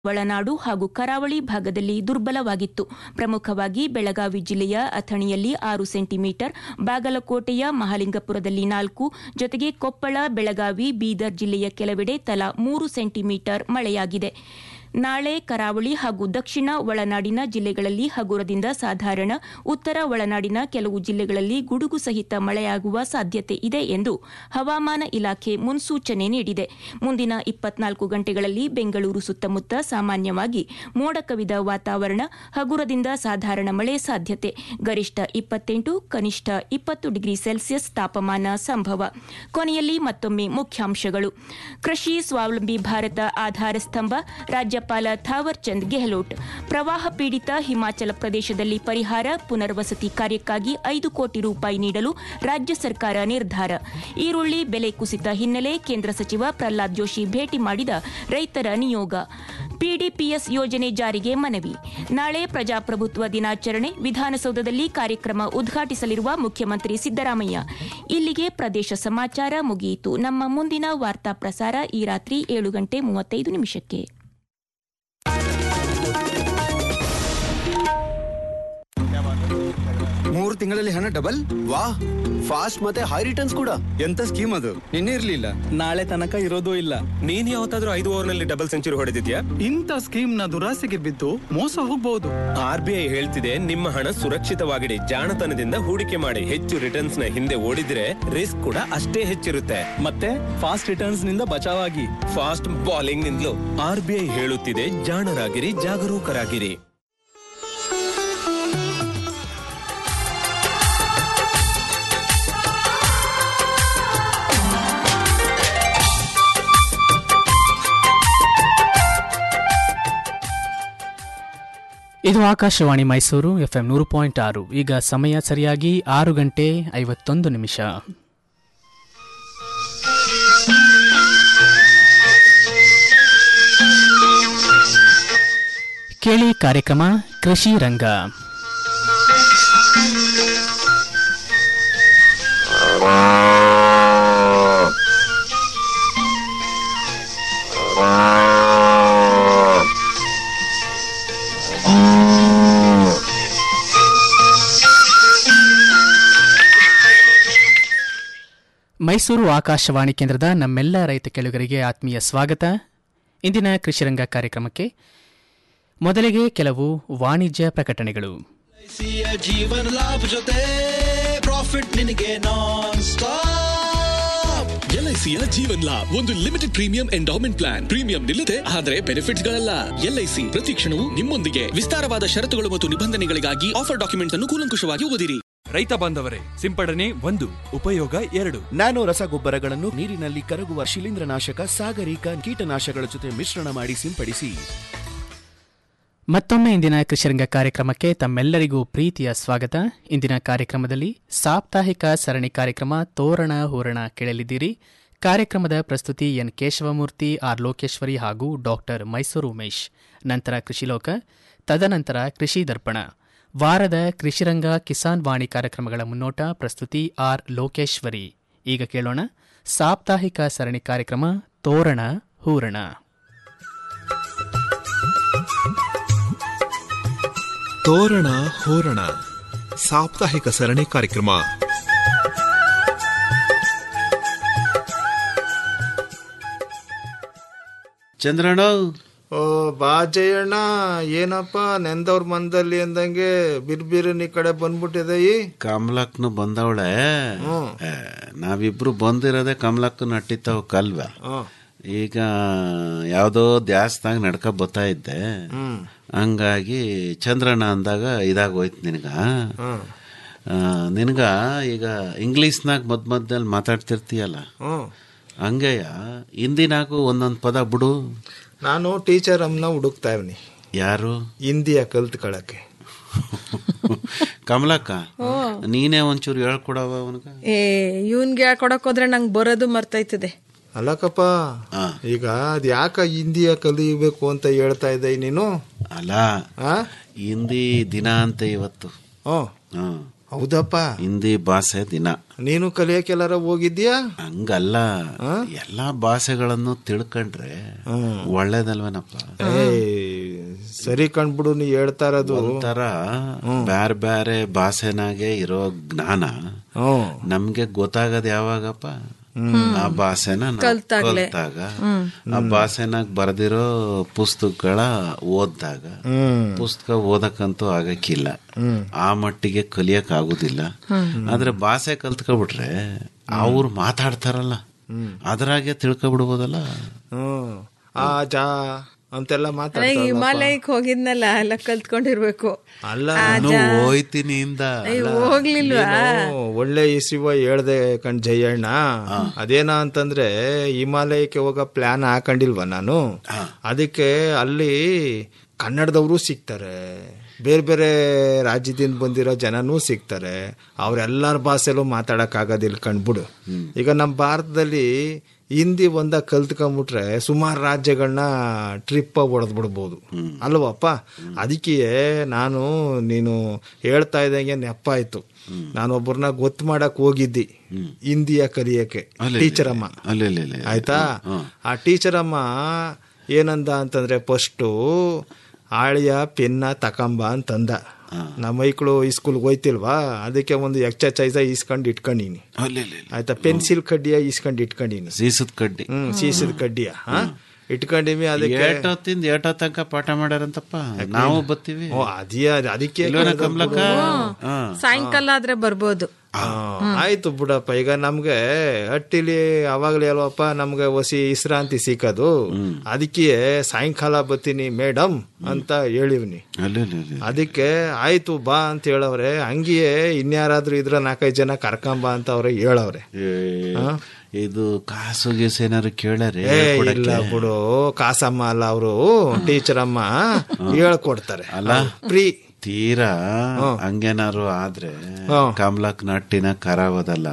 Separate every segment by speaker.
Speaker 1: ಒಳನಾಡು ಹಾಗೂ ಕರಾವಳಿ ಭಾಗದಲ್ಲಿ ದುರ್ಬಲವಾಗಿತ್ತು ಪ್ರಮುಖವಾಗಿ ಬೆಳಗಾವಿ ಜಿಲ್ಲೆಯ ಅಥಣಿಯಲ್ಲಿ ಆರು ಸೆಂಟಿಮೀಟರ್ ಬಾಗಲಕೋಟೆಯ ಮಹಾಲಿಂಗಪುರದಲ್ಲಿ ನಾಲ್ಕು ಜೊತೆಗೆ ಕೊಪ್ಪಳ ಬೆಳಗಾವಿ ಬೀದರ್ ಜಿಲ್ಲೆಯ ಕೆಲವೆಡೆ ತಲಾ ಮೂರು ಸೆಂಟಿಮೀಟರ್ ಮಳೆಯಾಗಿದೆ ನಾಳೆ ಕರಾವಳಿ ಹಾಗೂ ದಕ್ಷಿಣ ಒಳನಾಡಿನ ಜಿಲ್ಲೆಗಳಲ್ಲಿ ಹಗುರದಿಂದ ಸಾಧಾರಣ ಉತ್ತರ ಒಳನಾಡಿನ ಕೆಲವು ಜಿಲ್ಲೆಗಳಲ್ಲಿ ಗುಡುಗು ಸಹಿತ ಮಳೆಯಾಗುವ ಸಾಧ್ಯತೆ ಇದೆ ಎಂದು ಹವಾಮಾನ ಇಲಾಖೆ ಮುನ್ಸೂಚನೆ ನೀಡಿದೆ ಮುಂದಿನ ಇಪ್ಪತ್ನಾಲ್ಕು ಗಂಟೆಗಳಲ್ಲಿ ಬೆಂಗಳೂರು ಸುತ್ತಮುತ್ತ ಸಾಮಾನ್ಯವಾಗಿ ಮೋಡ ಕವಿದ ವಾತಾವರಣ ಹಗುರದಿಂದ ಸಾಧಾರಣ ಮಳೆ ಸಾಧ್ಯತೆ ಗರಿಷ್ಠ ಇಪ್ಪತ್ತೆಂಟು ಕನಿಷ್ಠ ಇಪ್ಪತ್ತು ಡಿಗ್ರಿ ಸೆಲ್ಸಿಯಸ್ ತಾಪಮಾನ ಸಂಭವ ಕೊನೆಯಲ್ಲಿ ಮತ್ತೊಮ್ಮೆ ಮುಖ್ಯಾಂಶಗಳು ಕೃಷಿ ಸ್ವಾವಲಂಬಿ ಭಾರತ ಆಧಾರ ಸ್ತಂಭ ರಾಜ್ಯಪಾಲ ಥಾವರ್ ಚಂದ್ ಗೆಹ್ಲೋಟ್ ಪ್ರವಾಹ ಪೀಡಿತ ಹಿಮಾಚಲ ಪ್ರದೇಶದಲ್ಲಿ ಪರಿಹಾರ ಪುನರ್ವಸತಿ ಕಾರ್ಯಕ್ಕಾಗಿ ಐದು ಕೋಟಿ ರೂಪಾಯಿ ನೀಡಲು ರಾಜ್ಯ ಸರ್ಕಾರ ನಿರ್ಧಾರ ಈರುಳ್ಳಿ ಬೆಲೆ ಕುಸಿತ ಹಿನ್ನೆಲೆ ಕೇಂದ್ರ ಸಚಿವ ಪ್ರಹ್ಲಾದ್ ಜೋಶಿ ಭೇಟಿ ಮಾಡಿದ ರೈತರ ನಿಯೋಗ ಪಿಡಿಪಿಎಸ್ ಯೋಜನೆ ಜಾರಿಗೆ ಮನವಿ ನಾಳೆ ಪ್ರಜಾಪ್ರಭುತ್ವ ದಿನಾಚರಣೆ ವಿಧಾನಸೌಧದಲ್ಲಿ ಕಾರ್ಯಕ್ರಮ ಉದ್ಘಾಟಿಸಲಿರುವ ಮುಖ್ಯಮಂತ್ರಿ ಸಿದ್ದರಾಮಯ್ಯ ಇಲ್ಲಿಗೆ ಪ್ರದೇಶ ಸಮಾಚಾರ ಮುಗಿಯಿತು ನಮ್ಮ ಮುಂದಿನ ವಾರ್ತಾ ಪ್ರಸಾರ ಈ ರಾತ್ರಿ ಏಳು ಗಂಟೆ ಮೂವತ್ತೈದು ನಿಮಿಷಕ್ಕೆ
Speaker 2: ಮೂರು ತಿಂಗಳಲ್ಲಿ ಹಣ ಡಬಲ್
Speaker 3: ವಾ ಫಾಸ್ಟ್ ಮತ್ತೆ ಹೈ ರಿಟರ್ನ್ಸ್ ಕೂಡ
Speaker 2: ಎಂತ ಸ್ಕೀಮ್ ಅದು ನಿನ್ನೆ ಇರ್ಲಿಲ್ಲ
Speaker 4: ನಾಳೆ ತನಕ ಇರೋದೂ ಇಲ್ಲ
Speaker 5: ನೀನ್ ಯಾವತ್ತಾದ್ರೂ ಐದು ಓವರ್ ನಲ್ಲಿ ಡಬಲ್ ಸೆಂಚುರಿ ಹೊಡೆದಿದ್ಯಾ
Speaker 6: ಇಂಥ ಸ್ಕೀಮ್ ನ ದುರಾಸೆಗೆ ಬಿದ್ದು ಮೋಸ ಹೋಗ್ಬಹುದು
Speaker 5: ಆರ್ ಬಿ ಐ ಹೇಳ್ತಿದೆ ನಿಮ್ಮ ಹಣ ಸುರಕ್ಷಿತವಾಗಿಡಿ ಜಾಣತನದಿಂದ ಹೂಡಿಕೆ ಮಾಡಿ ಹೆಚ್ಚು ರಿಟರ್ನ್ಸ್ ನ ಹಿಂದೆ ಓಡಿದ್ರೆ ರಿಸ್ಕ್ ಕೂಡ ಅಷ್ಟೇ ಹೆಚ್ಚಿರುತ್ತೆ
Speaker 4: ಮತ್ತೆ ಫಾಸ್ಟ್ ರಿಟರ್ನ್ಸ್ ನಿಂದ ಬಚಾವಾಗಿ
Speaker 5: ಫಾಸ್ಟ್ ಬಾಲಿಂಗ್ ನಿಂದಲೂ ಆರ್ ಬಿ ಐ ಹೇಳುತ್ತಿದೆ ಜಾಣರಾಗಿರಿ ಜಾಗರೂಕರಾಗಿರಿ
Speaker 7: ಇದು ಆಕಾಶವಾಣಿ ಮೈಸೂರು ಎಫ್ಎಂ ನೂರು ಪಾಯಿಂಟ್ ಆರು ಈಗ ಸಮಯ ಸರಿಯಾಗಿ ಆರು ಗಂಟೆ ಐವತ್ತೊಂದು ನಿಮಿಷ ಕೇಳಿ ಕಾರ್ಯಕ್ರಮ ಕೃಷಿ ರಂಗ ಮೈಸೂರು ಆಕಾಶವಾಣಿ ಕೇಂದ್ರದ ನಮ್ಮೆಲ್ಲ ರೈತ ಕೆಳುಗರಿಗೆ ಆತ್ಮೀಯ ಸ್ವಾಗತ ಇಂದಿನ ಕೃಷಿರಂಗ ಕಾರ್ಯಕ್ರಮಕ್ಕೆ ಮೊದಲಿಗೆ ಕೆಲವು ವಾಣಿಜ್ಯ ಪ್ರಕಟಣೆಗಳು
Speaker 8: ಸಿಯ ಜೀವನ ಲಾಭ ಜೊತೆ ಪ್ರಾಫಿಟ್ ನಿನಗೆ ನಾನ್ ಸ್ಟಾಪ್
Speaker 9: ಎಲ್ಐಸಿಯ ಜೀವನ್ ಲಾಭ್ ಒಂದು limited premium endowment plan premium ನಿಲ್ಲದೆ ಆದರೆ ಬೆನಿಫಿಟ್ಸ್ ಗಳಲ್ಲ ಎಲ್ಐಸಿ ಪ್ರತಿ ಕ್ಷಣವೂ ನಿಮ್ಮೊಂದಿಗೆ ವಿಸ್ತಾರವಾದ ಷರತ್ತುಗಳು ಮತ್ತು ನಿಬಂಧನೆಗಳಿಗಾಗಿ ಆಫರ್ ಡಾಕ್ಯುಮೆಂಟ್ ಅನ್ನು ಕೂಲಂಕುಷವಾಗಿ ಓದಿರಿ
Speaker 10: ರೈತ ಬಾಂಧವರೇ ಸಿಂಪಡಣೆ ಒಂದು ಉಪಯೋಗ ಎರಡು
Speaker 11: ನ್ಯಾನೋ ರಸಗೊಬ್ಬರಗಳನ್ನು ನೀರಿನಲ್ಲಿ ಕರಗುವ ಶಿಲೀಂಧ್ರನಾಶಕ ಸಾಗರಿಕ ಕೀಟನಾಶಕಗಳ ಜೊತೆ ಮಿಶ್ರಣ ಮಾಡಿ ಸಿಂಪಡಿಸಿ
Speaker 7: ಮತ್ತೊಮ್ಮೆ ಇಂದಿನ ಕೃಷಿರಂಗ ಕಾರ್ಯಕ್ರಮಕ್ಕೆ ತಮ್ಮೆಲ್ಲರಿಗೂ ಪ್ರೀತಿಯ ಸ್ವಾಗತ ಇಂದಿನ ಕಾರ್ಯಕ್ರಮದಲ್ಲಿ ಸಾಪ್ತಾಹಿಕ ಸರಣಿ ಕಾರ್ಯಕ್ರಮ ತೋರಣ ಹೂರಣ ಕೇಳಲಿದ್ದೀರಿ ಕಾರ್ಯಕ್ರಮದ ಪ್ರಸ್ತುತಿ ಎನ್ ಕೇಶವಮೂರ್ತಿ ಆರ್ ಲೋಕೇಶ್ವರಿ ಹಾಗೂ ಡಾಕ್ಟರ್ ಮೈಸೂರು ಉಮೇಶ್ ನಂತರ ಕೃಷಿಲೋಕ ತದನಂತರ ಕೃಷಿ ದರ್ಪಣ ವಾರದ ಕೃಷಿರಂಗ ಕಿಸಾನ್ ವಾಣಿ ಕಾರ್ಯಕ್ರಮಗಳ ಮುನ್ನೋಟ ಪ್ರಸ್ತುತಿ ಆರ್ ಲೋಕೇಶ್ವರಿ ಈಗ ಕೇಳೋಣ ಸಾಪ್ತಾಹಿಕ ಸರಣಿ ಕಾರ್ಯಕ್ರಮ ತೋರಣ ಹೂರಣ
Speaker 12: ತೋರಣ ಹೋರಣ ಸಾಪ್ತಾಹಿಕ ಸರಣಿ ಕಾರ್ಯಕ್ರಮ
Speaker 13: ಚಂದ್ರಣ್ಣ
Speaker 14: ಓ ಬಾ ಜಯಣ್ಣ ಏನಪ್ಪ ನೆಂದವ್ರ ಮಂದಲ್ಲಿ ಅಂದಂಗೆ ಬಿರ್ಬಿರಿನ ಈ ಕಡೆ ಬಂದ್ಬಿಟ್ಟಿದೆ ಈ
Speaker 13: ಕಮಲಕ್ನು ಬಂದವಳೆ ಏ, ನಾವಿಬ್ರು ಬಂದಿರೋದೇ ಕಮಲಕ್ಕನ ಅಟ್ಟಿತ್ತಾವ ಕಲ್ವ ಈಗ ಯಾವ್ದೋ ದ್ಯಾಸ್ದಾಗ ನಡ್ಕ ಬರ್ತಾ ಇದ್ದೆ ಹಂಗಾಗಿ ಚಂದ್ರಣ್ಣ ಅಂದಾಗ ಇದಾಗೋಯ್ತು ನಿನಗ ಆ, ನಿನಗ ಈಗ ಇಂಗ್ಲೀಷ್ನಾಗ ಮದ್ ಮಧ್ಯದಲ್ಲಿ ಮಾತಾಡ್ತಿರ್ತೀಯಲ್ಲ ಹಂಗೆಯ ಹಿಂದಿನಾಗೂ ಒಂದೊಂದು ಪದ ಬಿಡು
Speaker 14: ನಾನು ಟೀಚರ್ ಅಮ್ಮನ ಹುಡುಕ್ತಾ ಇವ್ನಿ
Speaker 13: ಯಾರು
Speaker 14: ಹಿಂದಿಯ ಕಲ್ತ್ಕೊಳಕ್ಕೆ
Speaker 13: ಕಮಲಕ್ಕ ನೀನೇ ಒಂಚೂರು ಹೇಳ್ಕೊಡವ ಅವನಿಗ
Speaker 15: ಏ ಇವನ್ಗೆ ಕೊಡಕ್ ಹೋದ್ರೆ ನಂಗೆ ಬರೋದು ಮರ್ತೈತದೆ
Speaker 14: ಅಲ್ಲಕ್ಕಪ್ಪ ಈಗ ಅದ್ ಯಾಕ ಹಿಂದಿಯ ಕಲಿಬೇಕು ಅಂತ ಹೇಳ್ತಾ ಇದ್ದೆ ನೀನು
Speaker 13: ಅಲ್ಲ ಹಿಂದಿ ದಿನ ಅಂತ ಇವತ್ತು ಹ್ಮ್
Speaker 14: ಹೌದಪ್ಪ
Speaker 13: ಹಿಂದಿ ಭಾಷೆ ದಿನ
Speaker 14: ನೀನು ಕಲಿಯಕ್ಕೆಲ್ಲಾರ ಹೋಗಿದ್ಯಾ
Speaker 13: ಹಂಗಲ್ಲ ಎಲ್ಲಾ ಭಾಷೆಗಳನ್ನು ತಿಳ್ಕೊಂಡ್ರೆ ಒಳ್ಳೇದಲ್ವೇನಪ್ಪ
Speaker 14: ಏಯ್, ಸರಿ ಕಣ್ಬಿಡು ನೀ ಹೇಳ್ತಾ ಇರೋದು
Speaker 13: ಒಂಥರ ಬ್ಯಾರೆ ಬ್ಯಾರೆ ಭಾಷೆನಾಗೆ ಇರೋ ಜ್ಞಾನ ನಮ್ಗೆ ಗೊತ್ತಾಗದ್ ಯಾವಾಗಪ್ಪ ಆ ಭಾಷೆನ ನಾವ್
Speaker 15: ಕಲ್ತಾಗ್ಲೇ.
Speaker 13: ಕಲ್ತಾಗ ಆ ಭಾಷೆನಾಗ ಬರ್ದಿರೋ ಪುಸ್ತಕಗಳ ಓದ್ದಾಗ ಪುಸ್ತಕ ಓದಕ್ಕಂತೂ ಆಗಕ್ಕಿಲ್ಲ ಆ ಮಟ್ಟಿಗೆ ಕಲಿಯಕ್ ಆಗುದಿಲ್ಲ ಆದ್ರೆ ಭಾಷೆ ಕಲ್ತ್ಕೊಬಿಟ್ರೆ ಅವ್ರು ಮಾತಾಡ್ತಾರಲ್ಲ ಅದ್ರಾಗೆ ತಿಳ್ಕೊಬಿಡ್ಬೋದಲ್ಲ
Speaker 14: ಹ್ಮ್ ಆ ಜಾ ಅಂತೆಲ್ಲ
Speaker 15: ಅಲ್ಲ
Speaker 14: ಮಾತಾಡ್ತಾರಲ್ಲಪ್ಪ.
Speaker 15: ಹಿಮಾಲಯಕ್ಕೆ ಹೋಗಿದ್ನಲ್ಲ ಎಲ್ಲ ಕಲ್ತ್ಕೊಂಡಿರ್ಬೇಕು
Speaker 14: ಅಲ್ಲ
Speaker 15: ಆ
Speaker 13: ನಾನು
Speaker 15: ಜಾ-
Speaker 13: ಹೋಯ್ತೀನಿ ಇಂದ
Speaker 15: ಅಯ್ಯೋ, ಹೋಗ್ಲಿಲ್ವಾ
Speaker 14: ನೀನು ಒಳ್ಳೆ ಇಸಿವ ಹೇಳ್ದೆ ಕಣ್ ಜಯಣ್ಣ ಅದೇನ ಅಂತಂದ್ರೆ ಹಿಮಾಲಯಕ್ಕೆ ಹೋಗೋ ಪ್ಲಾನ್ ಹಾಕೊಂಡಿಲ್ವಾ ನಾನು ಅದಕ್ಕೆ ಅಲ್ಲಿ ಕನ್ನಡದವರು ಸಿಗ್ತಾರೆ ಬೇರೆ ಬೇರೆ ರಾಜ್ಯದಿಂದ ಬಂದಿರೋ ಜನನೂ ಸಿಗ್ತಾರೆ ಅವ್ರೆಲ್ಲರ ಭಾಷೆಲೂ ಮಾತಾಡಕ್ ಆಗೋದಿಲ್ಲ ಕಣ್ಬಿಡು ಈಗ ನಮ್ಮ ಭಾರತದಲ್ಲಿ ಹಿಂದಿ ಒಂದ ಕಲ್ತ್ಕೊಂಡ್ಬಿಟ್ರೆ ಸುಮಾರು ರಾಜ್ಯಗಳನ್ನ ಟ್ರಿಪ್ ಹೊಡೆದ್ ಬಿಡ್ಬೋದು ಅಲ್ವಪ್ಪ ಅದಕ್ಕೆ ನಾನು ನೀನು ಹೇಳ್ತಾ ಇದ್ದಂಗೆ ನೆಪ ಆಯ್ತು ನಾನೊಬ್ಬರನ್ನ ಗೊತ್ತು ಮಾಡಕ್ ಹೋಗಿದ್ದಿ ಹಿಂದಿಯ ಕಲಿಯಕ್ಕೆ
Speaker 13: ಅಲ್ಲೇ
Speaker 14: ಟೀಚರ್ ಅಮ್ಮ
Speaker 13: ಅಲ್ಲೇ ಅಲ್ಲೇ ಅಲ್ಲೇ.
Speaker 14: ಆಯ್ತಾ ಆ ಟೀಚರ್ ಅಮ್ಮ ಏನಂದ ಅಂತಂದ್ರೆ ಫಸ್ಟು ಆಳಿಯ ಪೆನ್ನ ತಕಂಬ ಅಂತಂದ ನಮ್ಮ ಮೈಕ್ಳು ಸ್ಕೂಲ್ಗೆ ಹೋಯ್ತಿಲ್ವಾ ಅದಕ್ಕೆ ಒಂದು ಎಕ್ಸರ್ಸೈಸ ಇಸ್ಕೊಂಡು ಇಟ್ಕೊಂಡೀನಿ
Speaker 13: ಅಲ್ಲೇ ಅಲ್ಲೇ ಅಲ್ಲೇ.
Speaker 14: ಆಯ್ತಾ ಪೆನ್ಸಿಲ್ ಕಡ್ಡಿಯ ಇಸ್ಕೊಂಡು ಇಟ್ಕೊಂಡೀನಿ
Speaker 13: ಸೀಸದ ಕಡ್ಡಿ
Speaker 14: ಹ್ಮ್ ಸೀಸದ ಕಡ್ಡಿಯ ಹಾ? ಇಟ್ಕೊಂಡಿವಿ ಅದಕ್ಕೆ
Speaker 13: ಏಟೊತ್ತಿಂದ ಏಟೋ ತನಕ ಪಾಠ ಮಾಡ್ಯಾರಂತಪ್ಪ ನಾವು ಬತ್ತೀವಿ
Speaker 14: ಓ ಅದೇ ಅದಕ್ಕೆ
Speaker 13: ಇಲ್ವೇನ
Speaker 14: ಕೇಳ್ದೆ
Speaker 13: ಕಮಲಕ್ಕ
Speaker 14: ಬಿಡು.
Speaker 13: ಹಾ.
Speaker 15: ಸಾಯಂಕಾಲ ಆದ್ರೆ ಬರ್ಬೋದು
Speaker 14: ಆ, ಆಯ್ತು ಬಿಡಪ್ಪ ಈಗ ನಮ್ಗೆ ಹಟ್ಟಿಲಿ ಅವಾಗ್ಲೇ ಅಲ್ವಪ್ಪ ನಮ್ಗೆ ಹೊಸಿ ವಿಶ್ರಾಂತಿ ಸಿಕ್ಕದು ಅದಕ್ಕೆ ಸಾಯಂಕಾಲ ಬರ್ತೀನಿ ಮೇಡಮ್ ಅಂತ ಹೇಳಿವ್ನಿ
Speaker 13: ಅಲ್ಲೇ ಅಲ್ಲೇ ಅಲ್ಲೇ.
Speaker 14: ಅದಕ್ಕೆ ಆಯ್ತು ಬಾ ಅಂತ ಹೇಳವ್ರೆ ಹಂಗೆಯೇ ಇನ್ಯಾರಾದ್ರೂ ಇದ್ರ ನಾಲ್ಕೈದು ಜನ ಕರ್ಕೊಂಬ ಅಂತ ಅವ್ರೆ ಹೇಳವ್ರೆ
Speaker 13: ಏ,
Speaker 14: ಹಾ?
Speaker 13: ಇದು ಕಾಸು ಗೀಸು ಏನಾರು ಕೇಳ್ಯಾರಿ
Speaker 14: ಏ ಇಲ್ಲ ಬಿಡು ಕಾಸಮ್ಮ ಅಲ್ಲ ಅವರು ಟೀಚರ್ ಅಮ್ಮ ಹೇಳ್ಕೊಡ್ತಾರೆ
Speaker 13: ಅಲ್ಲ
Speaker 14: ಫ್ರೀ
Speaker 13: ತೀರಾ ಹಂಗೇನಾರು ಆದ್ರೆ ಕಮಲಕ್ ನಟ್ಟಿನ ಕರಾವದಲ್ಲ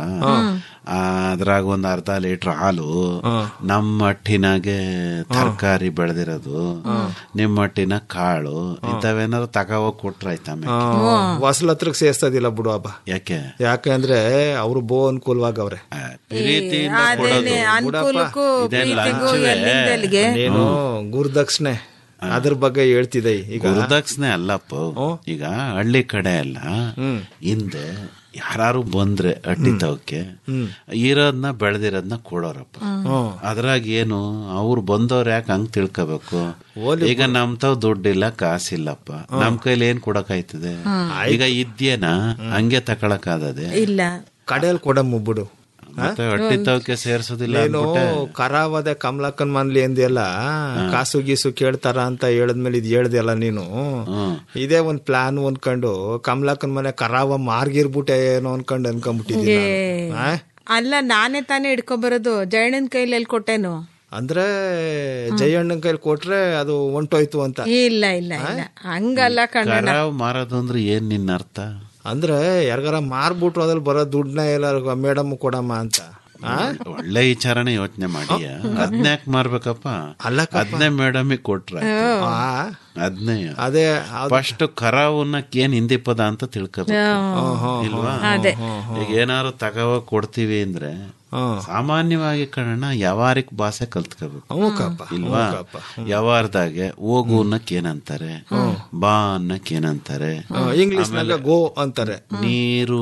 Speaker 13: ಅದ್ರಾಗ ಒಂದ್ ಅರ್ಧ ಲೀಟರ್ ಹಾಲು ನಮ್ಮ ಮಟ್ಟಿನಾಗೆ ತರಕಾರಿ ಬೆಳೆದಿರೋದು ನಿಮ್ಮ ಮಟ್ಟಿನ ಕಾಳು ಇಂಥವೇನಾರು ತಗೋಗ್ ಕೊಟ್ರ ಆಯ್ತಮ್ಮ
Speaker 14: ಹೊಸಲ ಹತ್ರಕ್ ಸೇರ್ಸೋದಿಲ್ಲ ಬಿಡು ಹಬ್ಬ
Speaker 13: ಯಾಕೆ
Speaker 14: ಯಾಕಂದ್ರೆ ಅವ್ರು ಬೋ ಅನುಕೂಲವಾಗವ್ರೆ
Speaker 13: ಪ್ರೀತಿಯಿಂದ ಕೊಡೋದು
Speaker 15: ಅನುಕೂಲಕ್ಕೂ
Speaker 13: ಇದೇನ್
Speaker 15: ಪ್ರೀತಿಗೂ
Speaker 13: ಲಂಚವೇ?
Speaker 15: ಎಲ್ಲಿಂದ ಎಲ್ಲಿಗೆ
Speaker 14: ನೀನು ಗುರುದಕ್ಷಿಣೆ ಅದ್ರ ಬಗ್ಗೆ ಹೇಳ್ತಿದ್ದೆ ಈಗ
Speaker 13: ಗುರುದಕ್ಷಿಣೆ ಅಲ್ಲಪ್ಪ ಈಗ ಹಳ್ಳಿ ಕಡೆ ಎಲ್ಲ ಹಿಂದೆ ಯಾರು ಬಂದ್ರೆ ಅಡ್ಡಿ ತವಕ್ಕೆ ಇರೋದ್ನ ಬೆಳೆದಿರೋದ್ನ ಕೊಡೋರಪ್ಪ ಅದ್ರಾಗ ಏನು ಅವ್ರು ಬಂದವ್ರು ಯಾಕೆ ಹಂಗ್ ತಿಳ್ಕೋಬೇಕು ಈಗ ನಮ್ ತಾವ್ ದುಡ್ಡಿಲ್ಲ ಕಾಸಿಲ್ಲಪ್ಪ ನಮ್ ಕೈಲಿ ಏನ್ ಕೊಡಕಾಯ್ತದೆ ಈಗ ಇದ್ಯೇನ ಹಂಗೆ ತಕೊಳಕ್ ಆದದೆ
Speaker 15: ಇಲ್ಲ
Speaker 14: ಕಡೆಯಲ್ಲಿ ಕೊಡಮ್ಮ ಬಿಡು
Speaker 13: ಮತ್ತೆ ಅಟ್ಟಿ ತವಕ್ಕೆ ಸೇರ್ಸೋದಿಲ್ಲ
Speaker 14: ನೀನು
Speaker 13: ಅಂದ್ಬಿಟ್ಟೆ
Speaker 14: ಕರಾವದೆ ಕಮಲಕ್ಕನ್ ಮನ್ಲಿ ಎಂದೆಲ್ಲ ಕಾಸು ಗೀಸು ಕೇಳ್ತಾರ ಅಂತ ಹೇಳಿದ್ಮೇಲೆ ಇದು ಹೇಳ್ದೆಲ್ಲ ನೀನು ಇದೇ ಒಂದ್ ಪ್ಲಾನ್ ಅನ್ಕೊಂಡು ಕಮಲಕ್ಕನ್ ಮನೆ ಕರಾವ ಮಾರ್ಗಿರ್ಬಿಟ್ಟೆ ಏನೋ ಅನ್ಕೊಂಡು ಅನ್ಕೊಂಡ್ಬಿಟ್ಟಿದ್ದೀನಿ
Speaker 15: ಏ.
Speaker 14: ನಾನು. ಆ?
Speaker 15: ಅಲ್ಲ ನಾನೇ ತಾನೇ ಹಿಡ್ಕೊಬರೋದು ಜಯಣ್ಣನ ಕೈಲಿ ಎಲ್ಲಿ ಕೊಟ್ಟೇನು
Speaker 14: ಅಂದ್ರೆ ಜಯಣ್ಣನ ಕೈಲಿ ಕೊಟ್ರೆ ಅದು ಹೊಂಟೋಯ್ತು ಅಂತ
Speaker 15: ಇಲ್ಲ ಇಲ್ಲ ಇಲ್ಲ ಹಂಗಲ್ಲ ಕಣ್ಣ
Speaker 13: ಕರಾವ್ ಮಾರೋದು ಅಂದ್ರೆ ಏನ್ ನಿನ್ನ ಅರ್ಥ
Speaker 14: ಅಂದ್ರೆ ಯಾರಿಗಾರ ಮಾರ್ಬಿಟ್ರು ಅದ್ರಲ್ಲಿ ಬರೋ ದುಡ್ಡನ್ನ ಎಲ್ಲಾರು ಮೇಡಮ್ ಕೊಡಮ್ಮ ಅಂತ ಆ?
Speaker 13: ಒಳ್ಳೆ ವಿಚಾರನೆ ಯೋಚನೆ ಮಾಡಿ ಅದ್ನ್ಯಾಕ್ ಮಾರ್ಬೇಕಪ್ಪ ಅದ್ನೇ ಮೇಡಮ್ ಕೊಟ್ರ
Speaker 14: ಆ?
Speaker 13: ಅದ್ನೇ
Speaker 14: ಅದೇ
Speaker 13: ಫಸ್ಟ್ ಕರಾವನ್ನ ಏನ್ ಹಿಂದಿ ಪದ ಅಂತ ತಿಳ್ಕೋಬೇಕು ಇಲ್ವಾ
Speaker 15: ಅದೇ.
Speaker 13: ಈಗ ಏನಾರು ತಗವ ಕೊಡ್ತೀವಿ ಅಂದ್ರೆ ಸಾಮಾನ್ಯವಾಗಿ ಕಣ ಯಾವಾರಿಕ್ ಭಾಷೆ ಕಲ್ತ್ಕೋಬೇಕು
Speaker 14: ಹ್ಞೂಕಪ್ಪ,
Speaker 13: ಇಲ್ವಾ
Speaker 14: ಹ್ಞೂಕಪ್ಪ.
Speaker 13: ಯಾವಾರದಾಗೆ ಹೋಗು ಅನ್ನಕ್ ಏನಂತಾರೆ ಬಾ ಅನ್ನಕ್ ಏನಂತಾರೆ
Speaker 14: ಇಂಗ್ಲಿಷ್ನಾಗ ಗೋ ಅಂತಾರೆ
Speaker 13: ನೀರು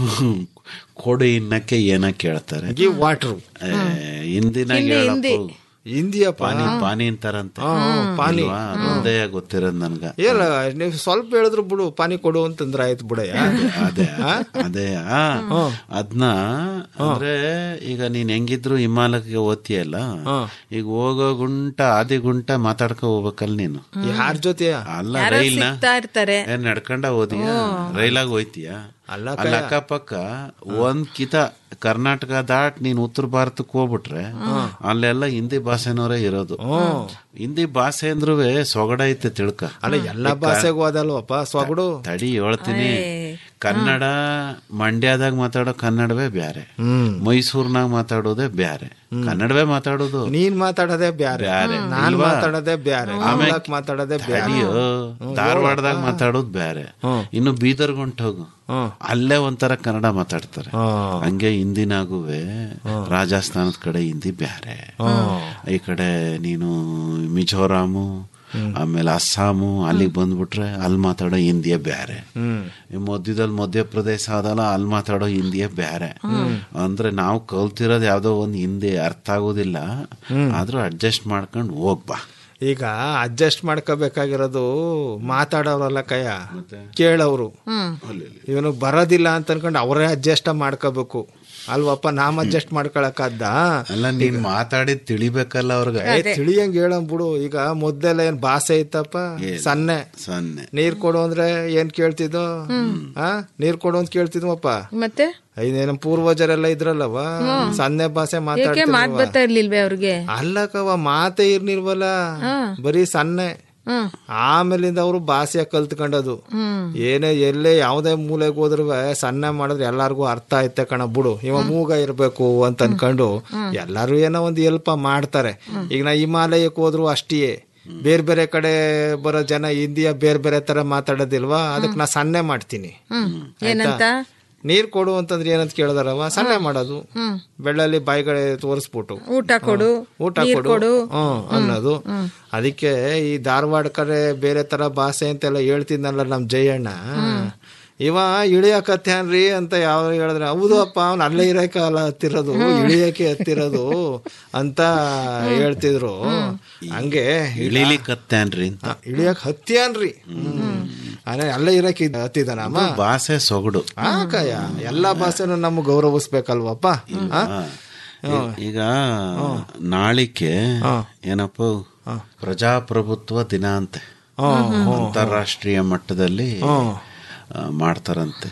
Speaker 13: ಕೊಡು ಇನ್ನಕ್ಕೆ ಏನ ಕೇಳ್ತಾರೆ
Speaker 14: ಗಿವ್ ವಾಟರ್
Speaker 13: ಏ, ಹಿಂದಿನಾಗ
Speaker 15: ಹಿಂದಿ,
Speaker 13: ಹೇಳಪ್ಪ
Speaker 15: ಹಿಂದಿ.
Speaker 14: ಹಿಂದಿಯಪ್ಪ
Speaker 13: ಪಾನಿ ಪಾನಿ ಅಂತಾರಂತೆ
Speaker 14: ಹ್ಮ್, ಪಾನಿ.
Speaker 13: ಇಲ್ವಾ? ಅದೊಂದೇ ಗೊತ್ತಿರೋದ್ ನನ್ಗ
Speaker 14: ಏನ ನೀವು ಸ್ವಲ್ಪ ಹೇಳಿದ್ರು ಬಿಡು ಪಾನಿ ಕೊಡು ಅಂತಂದ್ರೆ ಆಯ್ತು ಬಿಡಯ್ಯ
Speaker 13: ಅದೇ ಅದೇ ಅದ್ನ ಅಂದ್ರೆ ಈಗ ನೀನ್ ಹೆಂಗಿದ್ರು ಹಿಮಾಲಯಕ್ಕೆ ಓದ್ತೀಯಲ್ಲ ಈಗ ಹೋಗೋ ಗುಂಟ ಆದಿ ಗುಂಟ ಮಾತಾಡ್ಕೊ ಹೋಗ್ಬೇಕಲ್ಲ ನೀನು
Speaker 14: ಯಾರ ಜೊತೆ
Speaker 13: ಅಲ್ಲ
Speaker 15: ಯಾರೋ
Speaker 13: ರೈಲ್ನ
Speaker 15: ಸಿಗ್ತಾ ಇರ್ತಾರೆ
Speaker 13: ಏನ್ ನಡ್ಕೊಂಡ ಹೋದಿಯ ರೈಲಾಗ ಹೋಯ್ತೀಯ
Speaker 14: ಅಲ್ಲ
Speaker 13: ಅಲ್ಲಿ ಅಕ್ಕಪಕ್ಕ ಒಂದ್ ಕಿತ ಕರ್ನಾಟಕ ದಾಟ್ ನೀನ್ ಉತ್ತರ ಭಾರತಕ್ಕೆ ಹೋಗ್ಬಿಟ್ರೆ ಅಲ್ಲೆಲ್ಲ ಹಿಂದಿ ಭಾಷೆನವರೇ ಇರೋದು ಹಿಂದಿ ಭಾಷೆ ಅಂದ್ರೂ ಸೊಗಡ ಐತೆ ತಿಳ್ಕ
Speaker 14: ಅಲ್ಲ ಎಲ್ಲಾ ಭಾಷೆಗೂ ಅದಲ್ವಪ್ಪ ಸೊಗಡು
Speaker 13: ತಡಿ ಹೇಳ್ತೀನಿ ಕನ್ನಡ ಮಂಡ್ಯದಾಗ ಮಾತಾಡೋ ಕನ್ನಡವೇ ಬ್ಯಾರೆ ಮೈಸೂರ್ನಾಗ ಮಾತಾಡೋದೇ ಬ್ಯಾರೆ ಕನ್ನಡವೇ ಮಾತಾಡೋದು
Speaker 14: ನೀನ್ ಮಾತಾಡೋದೇ ಬ್ಯಾರೆ
Speaker 13: ಬ್ಯಾರೆ.
Speaker 14: ನಾನ್
Speaker 13: ಇಲ್ವಾ?
Speaker 14: ಮಾತಾಡೋದೇ ಬ್ಯಾರೆ
Speaker 13: ಆಮೇಲೆ
Speaker 14: ಕನ್ನಡಕ್ ಮಾತಾಡೋದೇ ಬ್ಯಾರೆ
Speaker 13: ಅಯ್ಯೋ ಧಾರವಾಡದಾಗ ಮಾತಾಡೋದು ಬ್ಯಾರೆ ಇನ್ನು ಬೀದರ್ಗ್ ಹೊಂಟೋಗು ಅಲ್ಲೇ ಒಂಥರ ಕನ್ನಡ ಮಾತಾಡ್ತಾರೆ ಹಂಗೆ ಹಿಂದಿನಾಗುವೆ ರಾಜಸ್ಥಾನದ ಕಡೆ ಹಿಂದಿ ಬ್ಯಾರೆ ಈ ಕಡೆ ನೀನು ಮಿಜೋರಾಮು ಆಮೇಲೆ ಅಸ್ಸಾಮು ಅಲ್ಲಿಗೆ ಬಂದ್ಬಿಟ್ರೆ ಅಲ್ಲಿ ಮಾತಾಡೋ ಹಿಂದಿಯೇ ಬ್ಯಾರೆ ಈ ಮಧ್ಯದಲ್ಲಿ ಮಧ್ಯಪ್ರದೇಶ ಆದಲ್ಲ ಅಲ್ಲಿ ಮಾತಾಡೋ ಹಿಂದಿಯೇ ಬ್ಯಾರೆ ಅಂದ್ರೆ ನಾವು ಕಲ್ತಿರೋದು ಯಾವ್ದೋ ಒಂದು ಹಿಂದಿ ಅರ್ಥ ಆಗೋದಿಲ್ಲ ಆದ್ರೂ ಅಡ್ಜಸ್ಟ್ ಮಾಡ್ಕೊಂಡು ಹೋಗ್ಬಾ
Speaker 14: ಈಗ ಅಡ್ಜಸ್ಟ್ ಮಾಡ್ಕೋಬೇಕಾಗಿರೋದು ಮಾತಾಡೋರಲ್ಲ ಕಯ್ಯ ಕೇಳೋರು ಇವನು ಬರೋದಿಲ್ಲ ಅಂತ ಅನ್ಕೊಂಡು ಅವರೇ ಅಡ್ಜಸ್ಟ್ ಮಾಡ್ಕೋಬೇಕು ಅಲ್ವಪ್ಪ ನಾಮ್ ಅಡ್ಜಸ್ಟ್ ಮಾಡ್ಕೊಳಕ್ಕಾದ್ದ
Speaker 13: ಅಲ್ಲ ನೀನ್ ಮಾತಾಡಿದ್ ತಿಳಿಬೇಕಲ್ಲ ಅವ್ರಿಗೆ
Speaker 14: ಏ, ತಿಳಿಯಂಗ್ ಹೇಳಂ ಬಿಡು ಈಗ ಮೊದ್ಲೆಲ್ಲ ಏನ್ ಭಾಷೆ ಇತ್ತಪ್ಪ ಸನ್ನೆ
Speaker 13: ಸನ್ನೆ
Speaker 14: ನೀರ್ ಕೊಡು ಅಂದ್ರೆ ಏನ್ ಕೇಳ್ತಿದ್ದೋ ಆ ನೀರ್ ಕೊಡು ಅಂತ ಕೇಳ್ತಿದ್ವಪ್ಪ
Speaker 15: ಮತ್ತೆ
Speaker 14: ಐದೇನ ಪೂರ್ವಜರೆಲ್ಲ ಇದ್ರಲ್ಲವ ಸನ್ನೆ ಭಾಷೆ
Speaker 15: ಏಕೆ
Speaker 14: ಮಾತಾಡ್ತಿದ್ವ
Speaker 15: ಮಾತ್ ಬರ್ತಾ ಇರ್ಲಿಲ್ವೇ ಅವ್ರಿಗೆ
Speaker 14: ಅಲ್ಲಕವ ಮಾತೇ ಇರ್ನಿಲ್ವಲ್ಲ ಬರೀ ಸನ್ನೆ ಆಮೇಲಿಂದ ಅವರು ಭಾಷೆ ಕಲ್ತ್ಕೊಂಡದು ಏನೇ ಎಲ್ಲೇ ಯಾವ್ದೇ ಮೂಲೆಗೆ ಹೋದ್ರು ಸಣ್ಣ ಮಾಡಿದ್ರೆ ಎಲ್ಲಾರ್ಗು ಅರ್ಥ ಐತೆ ಕಣ ಬಿಡು ಇವ ಮೂಗ ಇರ್ಬೇಕು ಅಂತ ಅನ್ಕೊಂಡು ಎಲ್ಲಾರು ಏನೋ ಒಂದು ಎಲ್ಪ ಮಾಡ್ತಾರೆ ಈಗ ನಾ ಹಿಮಾಲಯಕ್ಕೆ ಹೋದ್ರು ಅಷ್ಟೇ ಬೇರೆ ಬೇರೆ ಕಡೆ ಬರೋ ಜನ ಹಿಂದಿಯ ಬೇರೆ ಬೇರೆ ತರ ಮಾತಾಡೋದಿಲ್ವಾ ಅದಕ್ಕೆ ನಾ ಸನ್ನೆ ಮಾಡ್ತೀನಿ
Speaker 15: ಏನಂತ
Speaker 14: ನೀರ್ ಕೊಡು ಅಂತಂದ್ರೆ ಏನಂತ ಕೇಳಿದಾರವ ಸನ್ನೆ ಮಾಡೋದು ಬೆಳ್ಳಲ್ಲಿ ಬಾಯಿಗಡೆ ತೋರಿಸ್ಬಿಟ್ಟು
Speaker 15: ಊಟ ಕೊಡು
Speaker 14: ಊಟ
Speaker 15: ನೀರ್
Speaker 14: ಕೊಡು
Speaker 15: ಕೊಡು
Speaker 14: ಹ್ಮ್ ಅನ್ನೋದು ಅದಕ್ಕೆ ಈ ಧಾರವಾಡ ಕಡೆ ಬೇರೆ ತರ ಭಾಷೆ ಅಂತೆಲ್ಲ ಹೇಳ್ತಿದ್ನಲ್ಲ ನಮ್ ಜಯಣ್ಣ ಇವ ಇಳಿಯಕತ್ತೇನ್ರಿ ಅಂತ ಯಾವ ಹೇಳಿದ್ರೆ ಹೌದು ಅಪ್ಪ ಅವ್ನು ಅಲ್ಲೇ ಇರಕಲ್ಲ ಹತ್ತಿರೋದು ಇಳಿಯಕ್ಕೆ ಹತ್ತಿರೋದು ಅಂತ ಹೇಳ್ತಿದ್ರು ಹಂಗೆ
Speaker 13: ಇಳಿಲಿಕ್ಕತ್ತೇನ್ರಿ ಅಂತ
Speaker 14: ಇಳಿಯಕ್ ಹತ್ಯಾನ್ರಿ ಅದೇ ಅಲ್ಲೇ ಇರಕ್ ಹತ್ತಿದಾನಮ್ಮ
Speaker 13: ಭಾಷೆ ಸೊಗಡು
Speaker 14: ಆಕಯ್ಯ ಎಲ್ಲಾ ಭಾಷೆನೂ ನಮ್ಗೆ ಗೌರವಿಸ್ಬೇಕಲ್ವಪ್ಪ ಆ?
Speaker 13: ಈ- ಈಗ ನಾಳಿಕೆ ಏನಪ್ಪ ಪ್ರಜಾಪ್ರಭುತ್ವ ದಿನ ಅಂತೆ ಅಂತಾರಾಷ್ಟ್ರೀಯ ಮಟ್ಟದಲ್ಲಿ ಆ, ಮಾಡ್ತಾರಂತೆ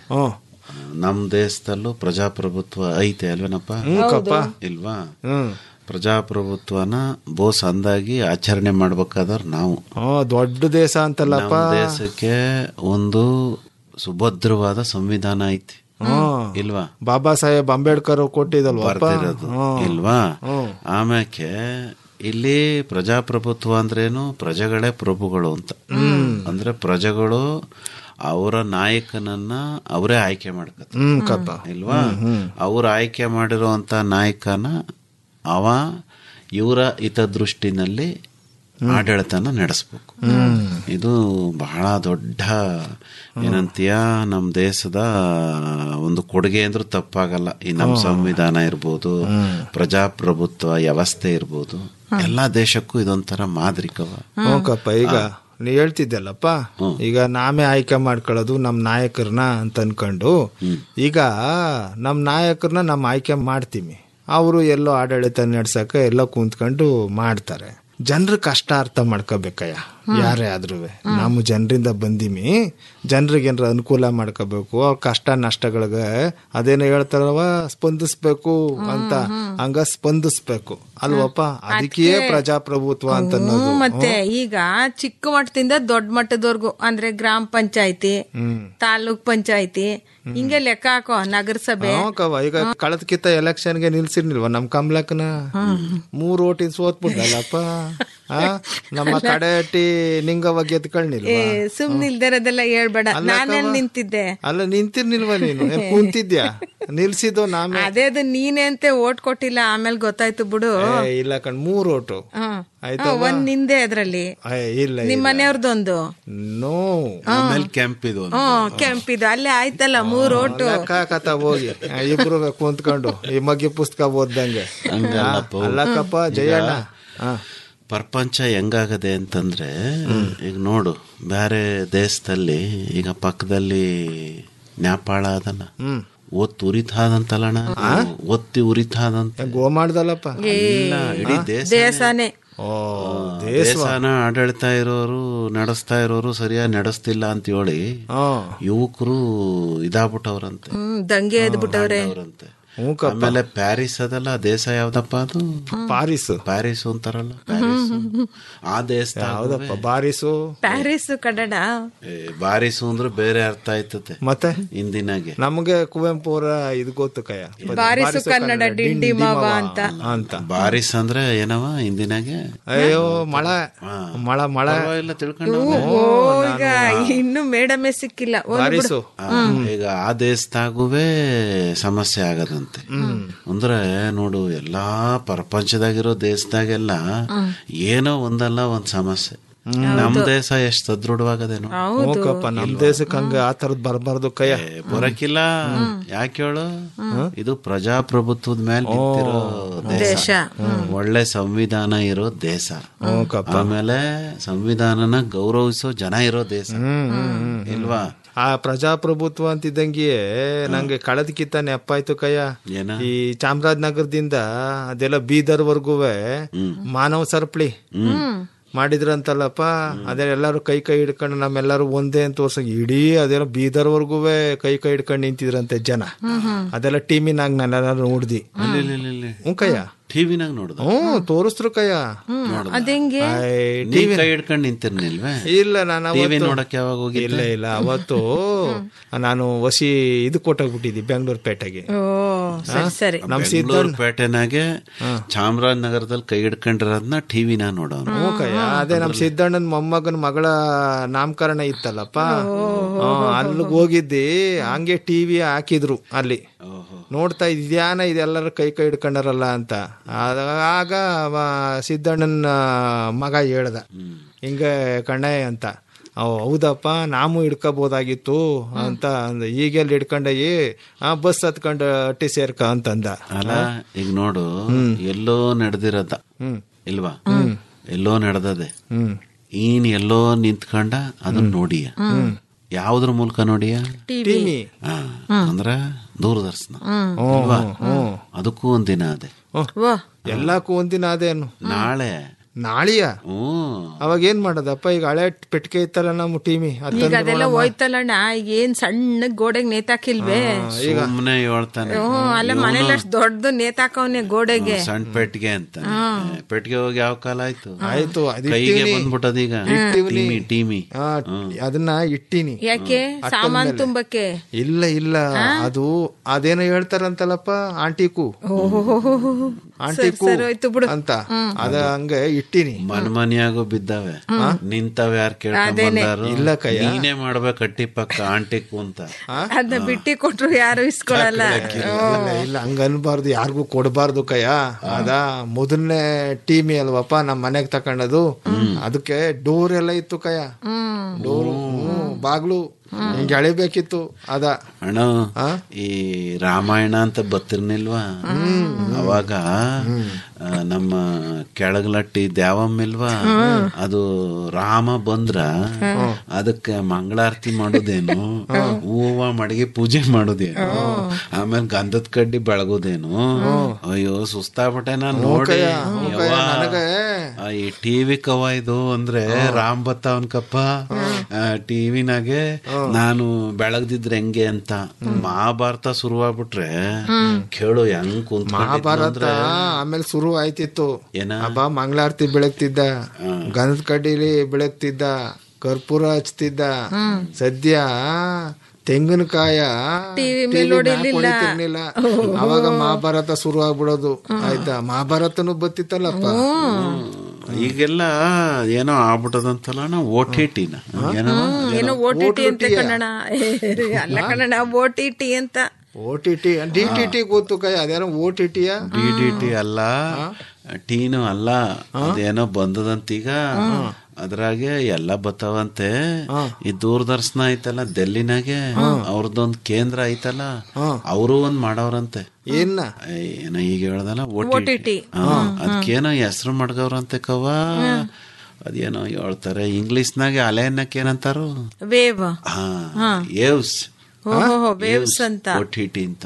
Speaker 13: ನಮ್ ದೇಶದಲ್ಲೂ ಪ್ರಜಾಪ್ರಭುತ್ವ ಐತೆ ಅಲ್ವೇನಪ್ಪ
Speaker 14: ಹ್ಮ್, ಕಪ್ಪ.
Speaker 13: ಇಲ್ವಾ ಪ್ರಜಾಪ್ರಭುತ್ವನ ಬೋಸ್ ಅಂದಾಗಿ ಆಚರಣೆ ಮಾಡ್ಬೇಕಾದ್ರೆ ನಾವು
Speaker 14: ಹ್ಮ್, ದೊಡ್ಡ ದೇಶ ಅಂತಲ್ಲಪ್ಪ
Speaker 13: ನಮ್ಮ ದೇಶಕ್ಕೆ ಒಂದು ಸುಭದ್ರವಾದ ಸಂವಿಧಾನ ಐತಿ ಇಲ್ವಾ
Speaker 14: ಬಾಬಾ ಸಾಹೇಬ್ ಅಂಬೇಡ್ಕರ್ ಕೊಟ್ಟಿದಲ್ವಪ್ಪ
Speaker 13: ಬರ್ತಿರೋದು ಇಲ್ವಾ ಆಮ್ಯಾಕೆ ಇಲ್ಲಿ ಪ್ರಜಾಪ್ರಭುತ್ವ ಅಂದ್ರೇನು ಪ್ರಜೆಗಳೇ ಪ್ರಭುಗಳು ಅಂತ ಅಂದ್ರೆ ಪ್ರಜೆಗಳು ಅವರ ನಾಯಕನನ್ನ ಅವರೇ ಆಯ್ಕೆ ಮಾಡ್ಕತ್ತ
Speaker 14: ಹ್ಮ್ ಕಪ್ಪ
Speaker 13: ಇಲ್ವಾ ಅವ್ರು ಆಯ್ಕೆ ಮಾಡಿರುವಂತ ನಾಯಕನ ಅವ ಇವರ ಹಿತದೃಷ್ಟಿನಲ್ಲಿ ಆಡಳಿತನ ನಡೆಸ್ಬೇಕು ಇದು ಬಹಳ ದೊಡ್ಡ ಏನಂತೀಯ ನಮ್ಮ ದೇಶದ ಒಂದು ಕೊಡುಗೆ ಅಂದ್ರೂ ತಪ್ಪಾಗಲ್ಲ ಈ ನಮ್ಮ ಸಂವಿಧಾನ ಇರ್ಬೋದು ಪ್ರಜಾಪ್ರಭುತ್ವ ವ್ಯವಸ್ಥೆ ಇರ್ಬೋದು ಎಲ್ಲಾ ದೇಶಕ್ಕೂ ಇದೊಂಥರ ಮಾದರಿಕವ
Speaker 14: ಹ್ಞೂಕಪ್ಪ ಈಗ ನೀ ಹೇಳ್ತಿದ್ದಲ್ಲಪ್ಪ ಈಗ ನಾವೇ ಆಯ್ಕೆ ಮಾಡ್ಕೊಳ್ಳೋದು ನಮ್ ನಾಯಕರನ್ನ ಅಂತ ಅನ್ಕೊಂಡು ಈಗ ನಮ್ ನಾಯಕರನ್ನ ನಮ್ಮ ಆಯ್ಕೆ ಮಾಡ್ತೀವಿ ಅವರು ಎಲ್ಲೋ ಆಡಳಿತ ನಡ್ಸಕ ಎಲ್ಲೋ ಕುಂತ್ಕೊಂಡು ಮಾಡ್ತಾರೆ ಜನರ ಕಷ್ಟ ಅರ್ಥ ಮಾಡ್ಕೋಬೇಕಯ್ಯ ಯಾರೇ ಆದ್ರೂ ನಾವು ಜನರಿಂದ ಬಂದೀವಿ ಜನರಿಗೆ ಏನಾರ ಅನುಕೂಲ ಮಾಡ್ಕೋಬೇಕು ಅವ್ರ ಕಷ್ಟ ನಷ್ಟಗಳಿಗೆ ಅದೇನೋ ಹೇಳ್ತಾರವ ಸ್ಪಂದಿಸ್ಬೇಕು ಅಂತ ಹಂಗ ಸ್ಪಂದಿಸ್ಬೇಕು ಅಲ್ವಪ್ಪ ಅದಕ್ಕೆ ಪ್ರಜಾಪ್ರಭುತ್ವ ಅಂತ ಅನ್ನೋದು
Speaker 15: ಹ್ಮ್, ಮತ್ತೆ ಈಗ ಚಿಕ್ಕ ಮಟ್ಟದಿಂದ ದೊಡ್ಡ ಮಟ್ಟದವರೆಗೂ ಅಂದ್ರೆ ಗ್ರಾಮ ಪಂಚಾಯತಿ ತಾಲೂಕ್ ಪಂಚಾಯತಿ ಹಿಂಗೆ ಲೆಕ್ಕ ಹಾಕೋ ನಗರಸಭೆ
Speaker 14: ಕವ ಈಗ ಕಳೆದ ಕಿತ್ತ ಎಲೆಕ್ಷನ್ಗೆ ನಿಲ್ಸಿರ್ನಿಲ್ವ ನಮ್ ಕಮಲಕ್ಕನ ಮೂರ್ ಓಟಿನ ಸೋತ್ಬಿಟ್ಟಲ್ಲಪ್ಪ ಆ? ನಮ್ಮ ಕಡೆಟಿ ನಿಂಗವ ಗೆದ್ಕೊಳ್ನಿಲ್ವ
Speaker 15: ಏ ಸುಮ್ನೆ ಇಲ್ದಿರೋದೆಲ್ಲ ಹೇಳ್ಬೇಡ ನಾನೆಲ್ಲಿ ನಿಂತಿದ್ದೆ
Speaker 14: ಅಲ್ಲ ನಿಂತಿರ್ನಿಲ್ವ ನೀನು ಏನ್ ಕುಂತಿದ್ಯಾ ನಿಲ್ಸಿದ್ದು ನಾಮೇ
Speaker 15: ಅದೇ ಅದು ನೀನೇ ಅಂತೆ ಓಟ್ ಕೊಟ್ಟಿಲ್ಲ ಆಮೇಲೆ ಗೊತ್ತಾಯ್ತು ಬಿಡು
Speaker 14: ಏ, ಇಲ್ಲ ಕಣ್ ಮೂರ್ ಓಟು
Speaker 15: ಹ್ಮ್.
Speaker 14: ಆಯ್ತವ್ವ?
Speaker 15: ಹ್ಮ್, ಒಂದ್ ನಿಂದೆ ಅದ್ರಲ್ಲಿ
Speaker 14: ಏ, ಇಲ್ಲ
Speaker 15: ನಿಮ್ ಮನೆಯವ್ರದೊಂದು
Speaker 14: ನೋ
Speaker 13: ಆಮೇಲೆ ಕೆಂಪ್ ಇದು
Speaker 15: ಹ್ಮ್ ಕೆಂಪಿದು ಅಲ್ಲೇ ಆಯ್ತಲ್ಲ ಮೂರ್ ಓಟು
Speaker 14: ಕಥ ಹೋಗಿ ಆ, ಇಬ್ರು ಕುಂತ್ಕೊಂಡು ಈ ಮಗ್ಗಿ ಪುಸ್ತಕ ಓದ್ದಂಗೆ
Speaker 13: ಹಂಗಲ್ಲಪ್ಪ.
Speaker 14: ಆ, ಅಲ್ಲಕ್ಕಪ್ಪ ಜಯಣ್ಣ ಆ.
Speaker 13: ಪ್ರಪಂಚ ಹೆಂಗಾಗದೆ ಅಂತಂದ್ರೆ ಈಗ ನೋಡು ಬೇರೆ ದೇಶದಲ್ಲಿ ಈಗ ಪಕ್ಕದಲ್ಲಿ ನ್ಯಾಪಾಳ ಅದಲ್ಲ ಒತ್ತು ಉರಿತಾದಂತಲ್ಲಣ್ಣ ಒತ್ತಿ ಉರಿತಾದಂತ
Speaker 14: ಗೋ ಮಾಡ್ದಲ್ಲಪ್ಪ
Speaker 13: ಇಲ್ಲ ಇಡೀ ದೇಶ
Speaker 15: ದೇಶನೇ
Speaker 13: ದೇಶನ ಆಡಳಿತ ಇರೋರು ನಡೆಸ್ತಾ ಇರೋರು ಸರಿಯಾಗಿ ನಡೆಸ್ತಿಲ್ಲ ಅಂತ ಹೇಳಿ ಯುವಕರು ಇದಾಗ್ಬಿಟ್ಟವ್ರಂತೆ
Speaker 15: ಹ್ಮ್ ದಂಗೆ ಎದ್ಬಿಟ್ಟವ್ರೆ
Speaker 13: ಅವ್ರಂತೆ ಆಮೇಲೆ ಪ್ಯಾರಿಸ್ ಅದಲ್ಲ ದೇಶ ಯಾವ್ದಪ್ಪ ಅದು
Speaker 14: ಪಾರಿಸ್
Speaker 13: ಪ್ಯಾರಿಸ್ ಅಂತಾರಲ್ಲ ಪ್ಯಾರಿಸ್ ಆ ದೇಶ
Speaker 14: ಯಾವ್ದಪ್ಪ ಬಾರಿಸು
Speaker 15: ಪ್ಯಾರಿಸ್ ಕನ್ನಡ
Speaker 13: ಬಾರಿಸು ಅಂದ್ರೆ ಬೇರೆ ಅರ್ಥ ಆಯ್ತತೆ
Speaker 14: ಮತ್ತೆ
Speaker 13: ಹಿಂದಿನಾಗೆ
Speaker 14: ನಮಗೆ ಕುವೆಂಪು ಅವರ ಇದು ಗೊತ್ತು ಕಯ
Speaker 15: ಬಾರಿಸು ಕನ್ನಡ ಡಿಂಡಿ ಮಾವ ಅಂತ
Speaker 14: ಅಂತ
Speaker 13: ಬಾರಿಸ್ ಅಂದ್ರೆ ಏನವ ಹಿಂದಿನಾಗೆ
Speaker 14: ಅಯ್ಯೋ ಮಳ ಮಳ ಮಳ
Speaker 13: ಪರವಾಗಿಲ್ಲ ತಿಳ್ಕೊಂಡು
Speaker 15: ಓ ಈಗ ಇನ್ನು ಮೇಡಮೇ ಸಿಕ್ಕಿಲ್ಲ ಹೋಗ್ಲಿ ಬಿಡು.
Speaker 14: ಬಾರಿಸು
Speaker 13: ಈಗ ಆ ದೇಶದಾಗುವೇ ಸಮಸ್ಯೆ ಆಗದಂತೆ ಅಂದ್ರೆ ನೋಡು ಎಲ್ಲಾ ಪ್ರಪಂಚದಾಗಿರೋ ದೇಶದಾಗೆಲ್ಲ ಏನೋ ಒಂದಲ್ಲ ಒಂದ್ ಸಮಸ್ಯೆ ನಮ್ ದೇಶ ಎಷ್ಟ್ ಸದೃಢವಾಗದೇನೋ
Speaker 14: ಹೋಗಪ್ಪ ನಮ್ ದೇಶಕ್ಕೆ ಹಂಗ ಆ ತರದ್ ಬರ್ಬಾರ್ದು ಕಯ
Speaker 13: ಬರಕಿಲ್ಲ ಯಾಕೆ ಹೇಳು ಇದು ಪ್ರಜಾಪ್ರಭುತ್ವದ ಮೇಲೆ ನಿಂತಿರೋ ದೇಶ
Speaker 15: ದೇಶ.
Speaker 13: ಒಳ್ಳೆ ಸಂವಿಧಾನ ಇರೋ ದೇಶ ಆಮೇಲೆ ಸಂವಿಧಾನನ ಗೌರವಿಸೋ ಜನ ಇರೋ ದೇಶ ಇಲ್ವಾ
Speaker 14: ಆ ಪ್ರಜಾಪ್ರಭುತ್ವ ಅಂತಿದ್ದಂಗೆ ನಂಗೆ ಕಳೆದ ಕಿತ್ತ ನೆಪ್ಪಾಯ್ತು ಕಯ್ಯ
Speaker 13: ಏನ
Speaker 14: ಈ ಚಾಮರಾಜನಗರದಿಂದ ಅದೆಲ್ಲ ಬೀದರ್ವರ್ಗುವೆ ಮಾನವ ಸರಪಳಿ ಮಾಡಿದ್ರಂತಲ್ಲಪ್ಪ ಅದೇ ಎಲ್ಲಾರು ಕೈ ಕೈ ಹಿಡ್ಕೊಂಡು ನಮ್ಮೆಲ್ಲರೂ ಒಂದೇ ಅಂತ ತೋರ್ಸ ಇಡೀ ಅದೆಲ್ಲ ಬೀದರ್ವರ್ಗುವೆ ಕೈ ಕೈ ಹಿಡ್ಕೊಂಡು ನಿಂತಿದ್ರಂತೆ ಜನ ಅದೆಲ್ಲ ಟೀಮಿನಾಗ ನಾನೆಲ್ಲ ನೋಡ್ದಿ ಹ್ಞೂ ಕಯ್ಯ
Speaker 13: ಟಿವಿನಾಗ ನೋಡ್ದ
Speaker 14: ಹ್ಞೂ ತೋರಿಸ್ರು ಕಯ್ಯ
Speaker 15: ಅದೆಂಗೆ
Speaker 13: ನೀವ್ ಕೈ ಹಿಡ್ಕೊಂಡು ನಿಂತಿರ್ನಿಲ್ವೇ
Speaker 14: ಇಲ್ಲ ನಾನು
Speaker 13: ಟಿವಿ
Speaker 14: ಅವತ್ತು-
Speaker 13: ನೋಡಕ್ ಯಾವಾಗ ಹೋಗಿದ್ದೆ?
Speaker 14: ಇಲ್ಲ ಇಲ್ಲ ಅವತ್ತು ನಾನು ವಸಿ ಇದು ಕೊಟ್ಟೋಗ್ಬಿಟ್ಟಿದ್ದಿ ಬೆಂಗಳೂರು ಪೇಟೆಗೆ
Speaker 15: ಓ ಸರಿ ಸರಿ
Speaker 14: ನಮ್
Speaker 13: ಬೆಂಗಳೂರು ಪೇಟೆನಾಗೆ ಚಾಮರಾಜನಗರದಲ್ಲಿ ಕೈ ಹಿಡ್ಕೊಂಡಿರೋದ್ನ ಟಿವಿನ ನೋಡೋನು
Speaker 14: ಹ್ಞೂ ಕಯ್ಯ ಅದೇ ನಮ್ ಸಿದ್ದಣ್ಣನ ಮೊಮ್ಮಗನ ಮಗಳ ನಾಮಕರಣ ಇತ್ತಲ್ಲಪ್ಪ ಅಲ್ಲಿಗೆ ಹೋಗಿದ್ದಿ ಹಂಗೆ ಟಿವಿ ಹಾಕಿದ್ರು ಅಲ್ಲಿ ನೋಡ್ತಾ ಇದ್ಯಾನ ಇದೆಲ್ಲರೂ ಕೈ ಕೈ ಹಿಡ್ಕೊಂಡಾರಲ್ಲ ಅಂತ ಆಗ- ಆಗ ಅವ ಸಿದ್ದಣ್ಣನ ಮಗ ಹೇಳ್ದ ಹಿಂಗೆ ಕಣ್ಣಯ್ಯ ಅಂತ ಅವ್ ಹೌದಪ್ಪ ನಾವು ಹಿಡ್ಕೋಬೋದಾಗಿತ್ತು ಅಂತ ಅಂದ ಈಗೆಲ್ಲಿ ಹಿಡ್ಕೊಂಡಯಿ ಆ ಬಸ್ ಹತ್ಕೊಂಡು ಅಟ್ಟಿ ಸೇರ್ಕ ಅಂತಂದ
Speaker 13: ಅಲ್ಲ ಈಗ ನೋಡು ಎಲ್ಲೋ ನಡೆದಿರೋದ ಇಲ್ವಾ ಎಲ್ಲೋ ನಡೆದದೆ ಈನ್ ಎಲ್ಲೋ ನಿಂತ್ಕೊಂಡ ಅದನ್ನ ನೋಡಿಯ ಯಾವ್ದ್ರ ಮೂಲಕ ನೋಡಿಯ
Speaker 14: ಟಿವಿ
Speaker 13: ಆ, ಅಂದ್ರ ದೂರದರ್ಶನ ಇಲ್ವಾ ಅದಕ್ಕೂ ಒಂದಿನ ಅದೇ
Speaker 15: ವಾ
Speaker 14: ಎಲ್ಲಕ್ಕೂ ಒಂದಿನ ಅದೇನು
Speaker 13: ನಾಳೆ
Speaker 14: ನಾಳಿಯ
Speaker 13: ಹ್ಮ್
Speaker 14: ಅವಾಗ ಏನ್ ಮಾಡೋದಪ್ಪ ಈಗ ಹಳೆ ಪೆಟ್ಟಿಗೆ ಇತ್ತಲ್ಲ ನಮ್ಮ ಟೀಮಿ
Speaker 15: ಈಗ ಅದೆಲ್ಲ ಹೋಯ್ತಲ್ಲಣ್ಣ ಈಗ ಏನ್ ಸಣ್ಣ ಗೋಡೆಗ್ ನೇತಾಕಿಲ್ವೇ
Speaker 13: ಸುಮ್ನೆ ಹೇಳ್ತಾನೆ
Speaker 15: ಹ್ಮ್ ಅಲ್ಲ ಮನೇಲಿ ಅಷ್ಟ್ ದೊಡ್ಡದು ನೇತಾಕವ್ನೆ ಗೋಡೆಗೆ
Speaker 13: ಸಣ್ಣ ಪೆಟ್ಟಿಗೆ ಅಂತ ಪೆಟ್ಟಿಗೆ ಹೋಗಿ ಯಾವ ಕಾಲ ಆಯ್ತು
Speaker 14: ಆಯ್ತು ಅದು
Speaker 13: ಕೈಗೆ
Speaker 14: ಇಟ್ಟೀನಿ.
Speaker 13: ಬಂದ್ಬಿಟ್ಟದೀಗ
Speaker 14: ಇಟ್ಟೀನಿ.
Speaker 13: ಟೀಮಿ ಟೀಮಿ
Speaker 14: ಆ, ಅದನ್ನ ಇಟ್ಟಿನಿ
Speaker 15: ಯಾಕೆ
Speaker 14: ಅಟ್ಟದ
Speaker 15: ಸಾಮಾನ್
Speaker 14: ಮೇಲೆ.
Speaker 15: ತುಂಬಕ್ಕೆ
Speaker 14: ಇಲ್ಲ ಇಲ್ಲ ಅದು ಅದೇನೋ ಹೇಳ್ತಾರಂತಲ್ಲಪ್ಪ ಆಂಟಿಕು ಆಂಟಿಕು
Speaker 15: ಸರಿ ಹೋಯ್ತು ಬಿಡು.
Speaker 14: ಅಂತ ಅದ ಹಂಗ ಇಟ್ಟಿನಿ
Speaker 13: ಮನ್ಮನ್ಯಾಗೂ ಬಿದ್ದಾವೆ ನಿಂತಾವ ಯಾರು ಕೇಳ್ಕೊಂಡ್ ಬಂದಾರು
Speaker 14: ಇಲ್ಲ ಕಯ್ಯ.
Speaker 13: ನೀನೇ ಮಾಡ್ಬೇಕು ಅಟ್ಟಿ ಪಕ್ಕ ಆಂಟಿಕು ಅಂತ
Speaker 15: ಅದನ್ನ ಬಿಟ್ಟಿ ಕೊಟ್ರು ಯಾರು ಇಸ್ಕೊಳಲ್ಲ
Speaker 14: ಇಲ್ಲ ಇಲ್ಲ ಹಂಗ ಅನ್ಬಾರ್ದು ಯಾರಿಗೂ ಕೊಡಬಾರ್ದು ಕಯ್ಯ ಅದ ಮೊದಲನೇ ಟೀಮಿ ಅಲ್ವಪ್ಪ ನಮ್ ಮನೆಗ್ ತಕೊಂಡದು ಅದಕ್ಕೆ ಡೋರ್ ಎಲ್ಲ ಇತ್ತು ಕಯ್ಯ ಡೋರು ಬಾಗ್ಲು ಹಿಂಗೆ ಎಳಿಬೇಕಿತ್ತು ಅದ
Speaker 13: ಅಣ್ಣ ಈ ರಾಮಾಯಣ ಅಂತ ಬತ್ತಿರ್ನಿಲ್ವಾ ಅವಾಗ ಆ, ನಮ್ಮ ಕೆಳಗಲಟ್ಟಿ ದ್ಯಾವಮ್ಮ ಇಲ್ವಾ ಅದು ರಾಮ ಬಂದ್ರ ಅದಕ್ಕೆ ಮಂಗಳಾರತಿ ಮಾಡೋದೇನು ಹೂವ ಮಡಗಿ ಪೂಜೆ ಮಾಡೋದೇನು ಆಮೇಲೆ ಗಂಧದ ಕಡ್ಡಿ ಬೆಳಗೋದೇನು ಅಯ್ಯೋ ಸುಸ್ತಾಗ್ಬಿಟ್ಟೆ ನಾನ್ ನೋಡಿ ಯವ್ವ, ಆ, ಈ ಟಿವಿ ಕವ ಇದು ಅಂದ್ರೆ ರಾಮ್ ಬತ್ತಾವನ್ಕಪ್ಪ ಟಿವಿನಾಗೆ ನಾನು ಬೆಳಗ್ದಿದ್ರೆ ಹೆಂಗೆ ಅಂತ ಮಹಾಭಾರತ ಶುರುವಾಗ್ಬಿಟ್ರೆ ಕೇಳು ಹೆಂಗ್ ಕುಂತ್
Speaker 14: ಮಹಾಭಾರತ ಆಮೇಲೆ ಶುರು ಆಯ್ತಿತ್ತು
Speaker 13: ಏನ?
Speaker 14: ಹಬ್ಬ ಮಂಗಳಾರತಿ ಬೆಳಗ್ತಿದ್ದ ಗಂಧದ ಕಡ್ಡಿಲಿ ಬೆಳಗ್ತಿದ್ದ ಕರ್ಪೂರ ಹಚ್ತಿದ್ದ ಸದ್ಯ ತೆಂಗಿನಕಾಯ
Speaker 15: TV
Speaker 14: TV
Speaker 15: ಮೇಲೆ
Speaker 14: ಮ್ಯಾಕ್
Speaker 15: ಹೊಡಿಲಿಲ್ಲ.
Speaker 14: ಹೊಡಿತಿರ್ಲಿಲ್ಲ. ಅವಾಗ ಮಹಾಭಾರತ ಶುರು ಆಗ್ಬಿಡೋದು ಆಯ್ತಾ ಮಹಾಭಾರತನು ಬತ್ತಿತ್ತಲ್ಲಪ್ಪ
Speaker 13: ಈಗೆಲ್ಲ ಏನೋ ಆಗ್ಬಿಟ್ಟದಂತಲ್ಲ ನಾ ಓ ಟಿ ಟಿನ ಏನೋ
Speaker 15: ಏನೋ ಓ ಟಿ ಟಿ ಅಂತ ಕನ್ನಡ ಅಲ್ಲ ಕನ್ನಡ ಓ ಟಿ ಟಿ ಅಂತ
Speaker 14: O T T D T T ಗೊತ್ತು ಕೈ ಅದೇನೋ ಓ ಟಿ ಟಿಯ
Speaker 13: ಡಿ ಡಿ ಟಿ ಅಲ್ಲ ಟೀನು ಅಲ್ಲ ಅದೇನೋ ಬಂದದಂತೀಗ ಅದ್ರಾಗೆ ಎಲ್ಲ ಬತ್ತಾವಂತೆ ಈ ದೂರದರ್ಶನ ಐತಲ್ಲ ಡೆಲ್ಲಿನಾಗೆ ಅವ್ರದ್ದೊಂದ್ ಕೇಂದ್ರ ಐತಲ್ಲ ಅವರು ಒಂದ್ ಮಾಡವ್ರಂತೆ
Speaker 14: ಏನ
Speaker 13: ಏನ ಈಗ ಹೇಳ್ದಲ್ಲ
Speaker 15: OTT.
Speaker 13: ಓಟಿ ಅದಕ್ಕೇನೋ ಹೆಸರು ಮಾಡ್ಗವ್ರಂತೆ ಕವ ಅದೇನೋ ಹೇಳ್ತಾರೆ ಇಂಗ್ಲಿಷ್ನಾಗೆ ಅಲೆ ಅನ್ನಕ್ ಏನಂತಾರು
Speaker 15: ವೇವ್
Speaker 13: ಹಾ ಏವ್ಸ್
Speaker 15: ಓಹೋ ವೇವ್ಸ್ ಅಂತ
Speaker 13: ಒಟಿಟಿ ಅಂತ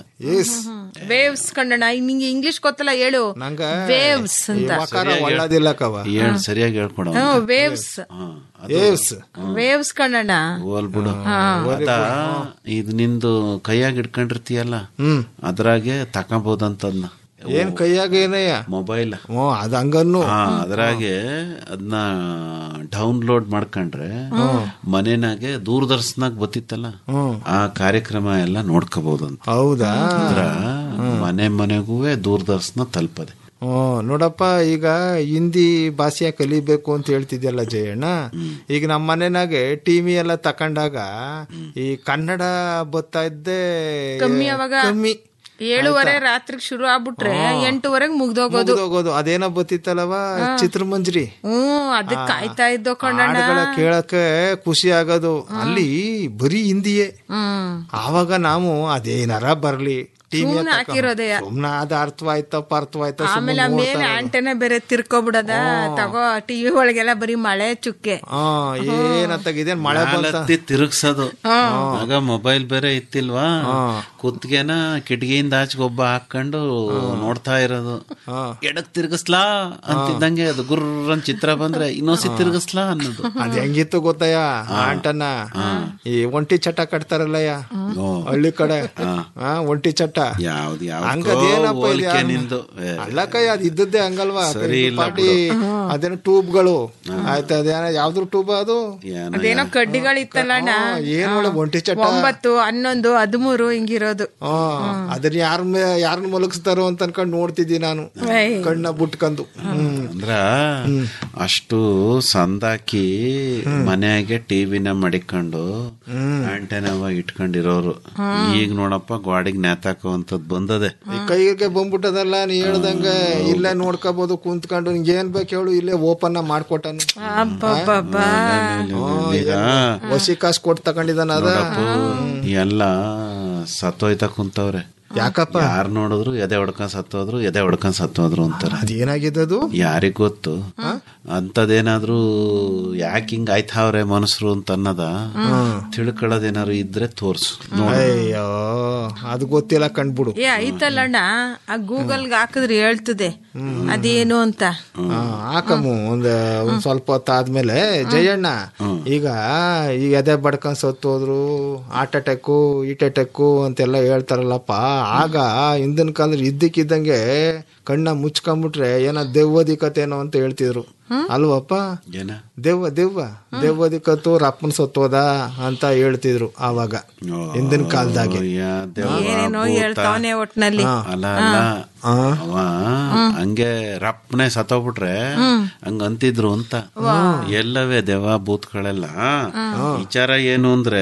Speaker 15: ವೇವ್ಸ್ ಕಣ್ಣಣ್ಣ ನಿಂಗೆ ಇಂಗ್ಲಿಷ್ ಗೊತ್ತಲ್ಲ ಹೇಳು ವೇವ್ಸ್ ಅಂತ
Speaker 14: ಒಳ್ಳದಿಲ್ಲ ಕವ
Speaker 13: ಹೇಳ್ ಸರಿಯಾಗಿ ಹೇಳ್ಕೊಡ
Speaker 15: ವೇವ್ಸ್
Speaker 14: ಏವ್ಸ್
Speaker 15: ವೇವ್ಸ್ ಕಣ್ಣಣ್ಣ
Speaker 13: ಹೋಲ್ ಬಿಡು ಅದ ಇದು ನಿಂದು ಕೈಯಾಗ ಇಟ್ಕೊಂಡಿರ್ತೀಯಲ್ಲ ಅದ್ರಾಗೆ ತಕೊಂಬೋದಂತದ್ನ
Speaker 14: ಏನ್ ಕೈಯಾಗ ಏನಯ್ಯ
Speaker 13: ಮೊಬೈಲ್
Speaker 14: ಹ್ಞೂ ಅದ್ ಹಂಗನ್ನು
Speaker 13: ಹಾ ಅದ್ರಾಗೆ ಅದನ್ನ ಡೌನ್ಲೋಡ್ ಮಾಡ್ಕೊಂಡ್ರೆ ಮನೆನಾಗೆ ದೂರದರ್ಶನಾಗ ಬತ್ತಿತ್ತಲ್ಲ ಆ ಕಾರ್ಯಕ್ರಮ ಎಲ್ಲ ನೋಡ್ಕೋಬಹುದಂತ
Speaker 14: ಹೌದಾ
Speaker 13: ಅದ್ರ ಮನೆ ಮನೆಗೂ ದೂರದರ್ಶನ ತಲುಪದೆ
Speaker 14: ಹ್ಮ್ ನೋಡಪ್ಪ ಈಗ ಹಿಂದಿ ಭಾಷೆ ಕಲಿಬೇಕು ಅಂತ ಹೇಳ್ತಿದ್ಯಲ್ಲ ಜಯಣ್ಣ ಈಗ ನಮ್ಮ ಮನೆನಾಗೆ ಟಿವಿ ಎಲ್ಲ ತಕೊಂಡಾಗ ಈ ಕನ್ನಡ ಬರ್ತಾ ಇದ್ದೆ
Speaker 15: ಕಮ್ಮಿ ಅವಾಗ
Speaker 14: ಕಮ್ಮಿ
Speaker 15: ಏಳುವರೆ ರಾತ್ರಿಗೆ ಶುರು ಆಗ್ಬಿಟ್ರೆ ಎಂಟುವರೆಗೆ ಮುಗ್ದೋಗೋದು
Speaker 14: ಹೋಗೋದು ಅದೇನೋ ಬತ್ತಿತ್ತಲ್ಲವ ಚಿತ್ರಮಂಜರಿ
Speaker 15: ಹ್ಮ್ ಅದಕ್ ಕಾಯ್ತಾ ಇದ್ದೋ ಕಣ್ಣಣ್ಣ
Speaker 14: ಹಾಡುಗಳ ಕೇಳಕ್ಕೆ ಖುಷಿ ಆಗೋದು ಅಲ್ಲಿ ಬರೀ ಹಿಂದಿಯೇ
Speaker 15: ಹ್ಮ್
Speaker 14: ಆವಾಗ ನಾವು ಅದೇನಾರ ಬರ್ಲಿ ಟಿವಿ
Speaker 15: ಸುಮ್ನೆ ಹಾಕಿರೋದೇ
Speaker 14: ಸುಮ್ನ ಅದ ಅರ್ಥವಾಯ್ತಪ್ಪ ಅರ್ಥವಾಯ್ತ
Speaker 15: ಆಮೇಲೆ ಆ ಮೇಲೆ ಆಂಟೆನ ಬೇರೆ ತಿರ್ಕೊಬಿಡದ ತಗೋ ಟಿವಿ ಒಳಗೆಲ್ಲ ಬರೀ ಮಳೆ ಚುಕ್ಕೆ
Speaker 14: ಹಾ ಏನತ್ತಾಗಿದೇನ್ ಮಳೆ ಬಂತ
Speaker 13: ಮ್ಯಾಲತ್ತಿ ತಿರುಗ್ಸೋದು ಆಗ ಮೊಬೈಲ್ ಬೇರೆ ಇತ್ತಿಲ್ವಾ ಕುತ್ತಿಗೆನ ಕಿಟಕಿಯಿಂದ ಆಚೆಗೆ ಒಬ್ಬ ಹಾಕೊಂಡು ನೋಡ್ತಾ ಇರೋದು ಎಡಕ್ ತಿರ್ಗಿಸ್ಲಾ ಅಂತಿದ್ದಂಗೆ ಅದು ಗುರ್ರನ್ ಚಿತ್ರ ಬಂದ್ರೆ ಇನ್ನೊಂದ್ಸಿ ತಿರ್ಗಿಸ್ಲಾ ಅನ್ನೋದು
Speaker 14: ಅದ್ ಹೆಂಗಿತ್ತು ಗೊತ್ತಯ್ಯ ಆಂಟನ ಈ ಒಂಟಿ ಚಟ ಕಟ್ತಾರಲ್ಲಯ್ಯ ಹಳ್ಳಿ ಕಡೆ ಆ, ಒಂಟಿ ಚಟ
Speaker 13: ಯಾವ್ದು
Speaker 14: ಹಂಗದೇನಪ್ಪ ಇದು
Speaker 13: ಹೋಲಿಕೆ
Speaker 14: ಯಾರ್ನ-
Speaker 13: ನಿಂದು ಏ,
Speaker 14: ಅಲ್ಲಕ್ಕಯ್ಯ ಅದ್ ಇದ್ದದ್ದೇ ಹಂಗಲ್ವಾ
Speaker 13: ಸರಿ ಇಲ್ಲ
Speaker 14: ಪಾಟಿ ಅದೇನೋ ಟ್ಯೂಬ್ಗಳು ಆಯ್ತಾ ಅದೇನ ಯಾವ್ದ್ರ ಟ್ಯೂಬ್ ಅದು
Speaker 15: ಅದೇನೋ ಕಡ್ಡಿಗಳಿತ್ತಲ್ಲಣ್ಣ
Speaker 14: ಏನ್ ಒಳ್ಳೆ ಒಂಟಿ ಚಟ
Speaker 15: ಒಂಬತ್ತು ಹನ್ನೊಂದು ಹದಿಮೂರು ಹಿಂಗಿರೋದು
Speaker 14: ಆ, ಅದನ್ನ ಯಾರ ಯಾರನ್ನ ಮಲಗಿಸ್ತಾರೋ ಅಂತ ಅನ್ಕೊಂಡ್ ನೋಡ್ತಿದ್ದಿ ನಾನು
Speaker 15: ಏಯ್.
Speaker 14: ಕಣ್ಣ ಬುಟ್ಕಂದು ಹ್ಮ್
Speaker 13: ಅಂದ್ರ ಅಷ್ಟು ಸಂದಾಕಿ ಮನೆಯಾಗೆ ಟಿವಿನ ಮಡಿಕೊಂಡು ಆಂಟೆನವ ಇಟ್ಕೊಂಡಿರೋರು ಈಗ ನೋಡಪ್ಪ ಗಾಡಿಗೆ ನೇತಾಕುವಂತದ್ ಬಂದದೆ
Speaker 14: ಈ ಕೈಗೆ ಬಂದ್ಬಿಟ್ಟದಲ್ಲ ನೀ ಹೇಳ್ದಂಗ ಇಲ್ಲೇ ನೋಡ್ಕೋಬಹುದು ಕುಂತ್ಕೊಂಡು ನಿಂಗೆ ಏನ್ ಬೇಕು ಹೇಳು ಇಲ್ಲೇ ಓಪನ್ ಮಾಡ್ಕೊಟ್ಟನು
Speaker 15: ಅಬ್ಬಬ್ಬಬ್ಬಾ.
Speaker 13: ಈಗ
Speaker 14: ವಸಿ ಕಾಸು ಕೊಟ್ಟು ತಗೊಂಡಿದ್ದಾನ ಅದ
Speaker 13: ನೋಡಪ್ಪ ಎಲ್ಲ ಸತ್ತೋಯ್ತಾ ಕುಂತವ್ರೆ
Speaker 14: ಯಾಕಪ್ಪ
Speaker 13: ಯಾರು ನೋಡಿದ್ರು ಎದೆ ಹೊಡ್ಕೊಂಡ್ ಸತ್ತೋದ್ರು ಎದೆ ಹೊಡ್ಕೊಂಡ್ ಸತ್ತೋದ್ರು ಅಂತಾರೆ
Speaker 14: ಅದೇನಾಗಿದ್ದದು
Speaker 13: ಯಾರಿಗ್ ಗೊತ್ತು ಅಂತದೇನಾದ್ರೂ ಯಾಕೆ ಹಿಂಗ್ ಆಯ್ತಾವ್ರೆ ಮನುಷ್ಯರು ಅಂತ ಅನ್ನದ ತಿಳ್ಕೊಳ್ಳೋದೇನಾದ್ರು ಇದ್ರೆ ತೋರ್ಸು ನೋಡು.
Speaker 14: ಅಯ್ಯೋ ಅದು ಗೊತ್ತಿಲ್ಲ ಕಂಡ್ಬಿಡು
Speaker 15: ಏ ಐತಲ್ಲಣ್ಣ ಆ ಗೂಗಲ್ಗೆ ಹಾಕಿದ್ರೆ ಹೇಳ್ತದೆ ಅದೇನು ಅಂತ
Speaker 14: ಆ, ಹಾಕಮ್ಮು ಒಂದ್ ಒಂದ್ ಸ್ವಲ್ಪ ಹೊತ್ತಾದ್ಮೇಲೆ ಜಯಣ್ಣ ಈಗ ಈಗ ಎದೆ ಬಡ್ಕೊಂಡ್ ಸತ್ತೋದ್ರು ಹಾರ್ಟ್ ಅಟ್ಯಾಕು ಈಟ್ ಅಟ್ಯಾಕು ಅಂತೆಲ್ಲ ಹೇಳ್ತಾರಲ್ಲಪ್ಪ ಆಗ ಹಿಂದಿನ ಕಾಲದಲ್ಲಿ ಇದ್ದಕ್ಕಿದ್ದಂಗೆ ಕಣ್ಣ ಮುಚ್ಕೊಂಡ್ಬಿಟ್ರೆ ಏನೋ ದೆವ್ವದಿಕತೇನೋ ಅಂತ ಹೇಳ್ತಿದ್ರು ಅಲ್ವಪ್ಪ
Speaker 13: ಏನ
Speaker 14: ದೆವ್ವ ದೆವ್ವ ದೆವ್ವದಿಕತ್ತು ರಪ್ಪನ್ ಸತ್ತೋದ ಅಂತ ಹೇಳ್ತಿದ್ರು ಆವಾಗ ಹಿಂದಿನ ಕಾಲದಾಗೆ
Speaker 13: ಯಾ ದೆವ್ವ,
Speaker 15: ಏನೇನೋ
Speaker 13: ಭೂತ.
Speaker 15: ಹೇಳ್ತಾವನೆ ಒಟ್ನಲ್ಲಿ
Speaker 13: ಅಲ್ಲ ಅಲ್ಲ ಅವ ಹಂಗೆ ರಪ್ಪನೆ ಸತ್ತೋಗ್ಬಿಟ್ರೆ ಹಂಗ ಅಂತಿದ್ರು ಅಂತ ಎಲ್ಲವೇ ದೆವ್ವ ಭೂತ್ಗಳೆಲ್ಲ ವಿಚಾರ ಏನು ಅಂದ್ರೆ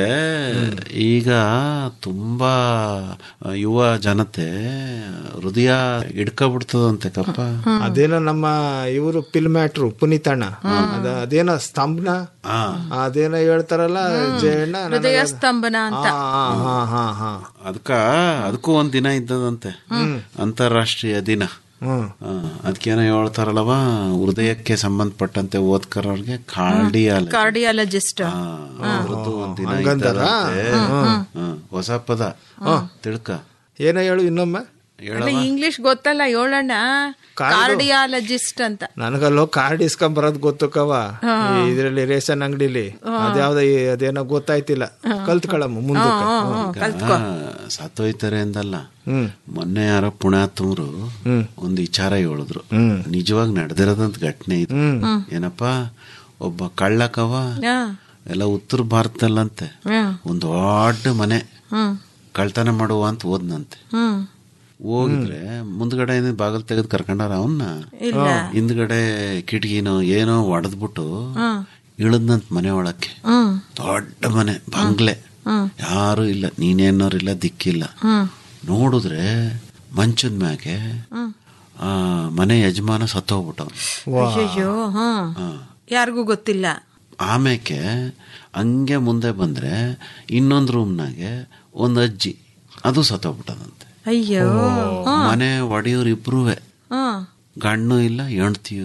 Speaker 13: ಈಗ ತುಂಬಾ ಯುವ ಜನತೆ ಹೃದಯ ಹಿಡ್ಕೊಬಿಡ್ತದಂತೆ ಕಪ್ಪ
Speaker 14: ಅದೇನೋ ನಮ್ಮ ಇವರು ಪಿಲ್ಮ್ಯಾಟ್ರು ಪುನೀತಣ್ಣ ಅದ ಅದೇನೋ ಸ್ತಂಭನ ಅದೇನೋ ಹೇಳ್ತಾರಲ್ಲ ಜಯಣ್ಣ ನನಗೆ
Speaker 15: ಹೃದಯ
Speaker 14: ಅದು-
Speaker 15: ಸ್ತಂಭನ ಅಂತ
Speaker 14: ಹಾ ಹಾ ಹಾ ಹಾ
Speaker 13: ಅದಕ್ಕ ಅದಕ್ಕೂ ಒಂದ್ ದಿನ ಇದ್ದದಂತೆ ಅಂತಾರಾಷ್ಟ್ರೀಯ ದಿನ
Speaker 14: ಹ್ಮ್
Speaker 13: ಅದಕ್ಕೇನೋ ಹೇಳ್ತಾರಲ್ಲವ ಹೃದಯಕ್ಕೆ ಸಂಬಂಧಪಟ್ಟಂತೆ ಓದ್ಕರೋರ್ಗೆ ಕಾರ್ಡಿಯಾಲ
Speaker 15: ಕಾರ್ಡಿಯಾಲಜಿಸ್ಟ್
Speaker 13: ಅವ್ರದ್ದು ಒಂದ್ ದಿನ
Speaker 14: ಹಂಗಂದಾರ?
Speaker 13: ಇದ್ದದಂತೆ. ಹ್ಮ್. ಹೊಸ ಪದ ತಿಳ್ಕ
Speaker 14: ಏನೋ ಹೇಳು ಇನ್ನೊಮ್ಮೆ
Speaker 15: ಅಲ್ಲ ಇಂಗ್ಲಿಷ್ ಗೊತ್ತಲ್ಲ ಹೇಳಣ್ಣ ಕಾರ್ಡಿಯಾಲಜಿಸ್ಟ್ ಅಂತ
Speaker 14: ನನಗಲ್ಲೋ ಕಾರ್ಡ್ ಇಸ್ಕೊಂಡ್ ಬರೋದ್ ಗೊತ್ತು ಕವ ಈ ಇದ್ರಲ್ಲಿ ರೇಷನ್ ಅಂಗಡಿಲಿ ಅದ್ಯಾವ್ದ ಈ- ಅದೇನೋ ಗೊತ್ತಾಯ್ತಿಲ್ಲ ಕಲ್ತ್ಕೊಳಮ್ಮ ಮುಂದಕ್ಕೆ
Speaker 13: ಈಗ ಸತ್ತೋಯ್ತಾರೆ ಅಂದಲ್ಲ ಮೊನ್ನೆ ಯಾರೋ ಪುಣ್ಯಾತ್ಮರು ಒಂದ್ ವಿಚಾರ ಹೇಳಿದ್ರು ನಿಜವಾಗಿ ನಡೆದಿರೋದಂತ ಘಟನೆ ಇದು ಏನಪ್ಪಾ ಒಬ್ಬ ಕಳ್ಳಕವ
Speaker 15: ಹಾ.
Speaker 13: ಎಲ್ಲ ಉತ್ತರ ಭಾರತದಲ್ಲಂತೆ
Speaker 15: ಹ್ಮ್.
Speaker 13: ಒಂದ್ ದೊಡ್ಡ ಮನೆ
Speaker 15: ಹ್ಮ್
Speaker 13: ಕಳ್ತನ ಮಾಡುವ ಅಂತ ಓದ್ನಂತೆ
Speaker 15: ಹ್ಮ್
Speaker 13: ಹೋಗಿದ್ರೆ ಮುಂದ್ಗಡೆ ಬಾಗಲ್ ತೆಗೆದು ಕರ್ಕೊಂಡಾರ ಅವನ್ನ
Speaker 15: ಇಲ್ಲ.
Speaker 13: ಹಿಂದ್ಗಡೆ ಕಿಟಕಿನೋ ಏನೋ ಒಡೆದ್ಬಿಟ್ಟು
Speaker 15: ಹ್ಮ್
Speaker 13: ಇಳದ್ನಂತ ಮನೆ ಒಳಕ್ಕೆ
Speaker 15: ಹ್ಮ್
Speaker 13: ದೊಡ್ಡ ಮನೆ ಬಂಗ್ಲೆ
Speaker 15: ಹ್ಮ್
Speaker 13: ಯಾರು ಇಲ್ಲ ನೀನೇನೋರಿಲ್ಲ ದಿಕ್ಕಿಲ್ಲ
Speaker 15: ಹ್ಮ್
Speaker 13: ನೋಡಿದ್ರೆ ಮಂಚದ ಮ್ಯಾಗೆ
Speaker 15: ಹ್ಮ್
Speaker 13: ಆ ಮನೆ ಯಜಮಾನ ಸತ್ತೋಗ್ಬಿಟ್ಟವ್
Speaker 15: ಅಯ್ಯಯ್ಯೋ ಹ್ಮ್ ಯಾರಿಗೂ ಗೊತ್ತಿಲ್ಲ
Speaker 13: ಆಮೇಕೆ ಹಂಗೆ ಮುಂದೆ ಬಂದ್ರೆ ಇನ್ನೊಂದು ರೂಮ್ನಾಗೆ ಒಂದು ಅಜ್ಜಿ ಅದು ಸತ್ತೋಗ್ಬಿಟ್ಟದಂತೆ
Speaker 15: ಅಯ್ಯೋ ಹ್ಮ್
Speaker 13: ಮನೆ ಒಡೆಯೋರು ಇಬ್ರುವೆ
Speaker 15: ಹ್ಮ್
Speaker 13: ಗಣ್ಣು ಇಲ್ಲ ಹೆಣ್ತಿಯೂ ಇಲ್ಲ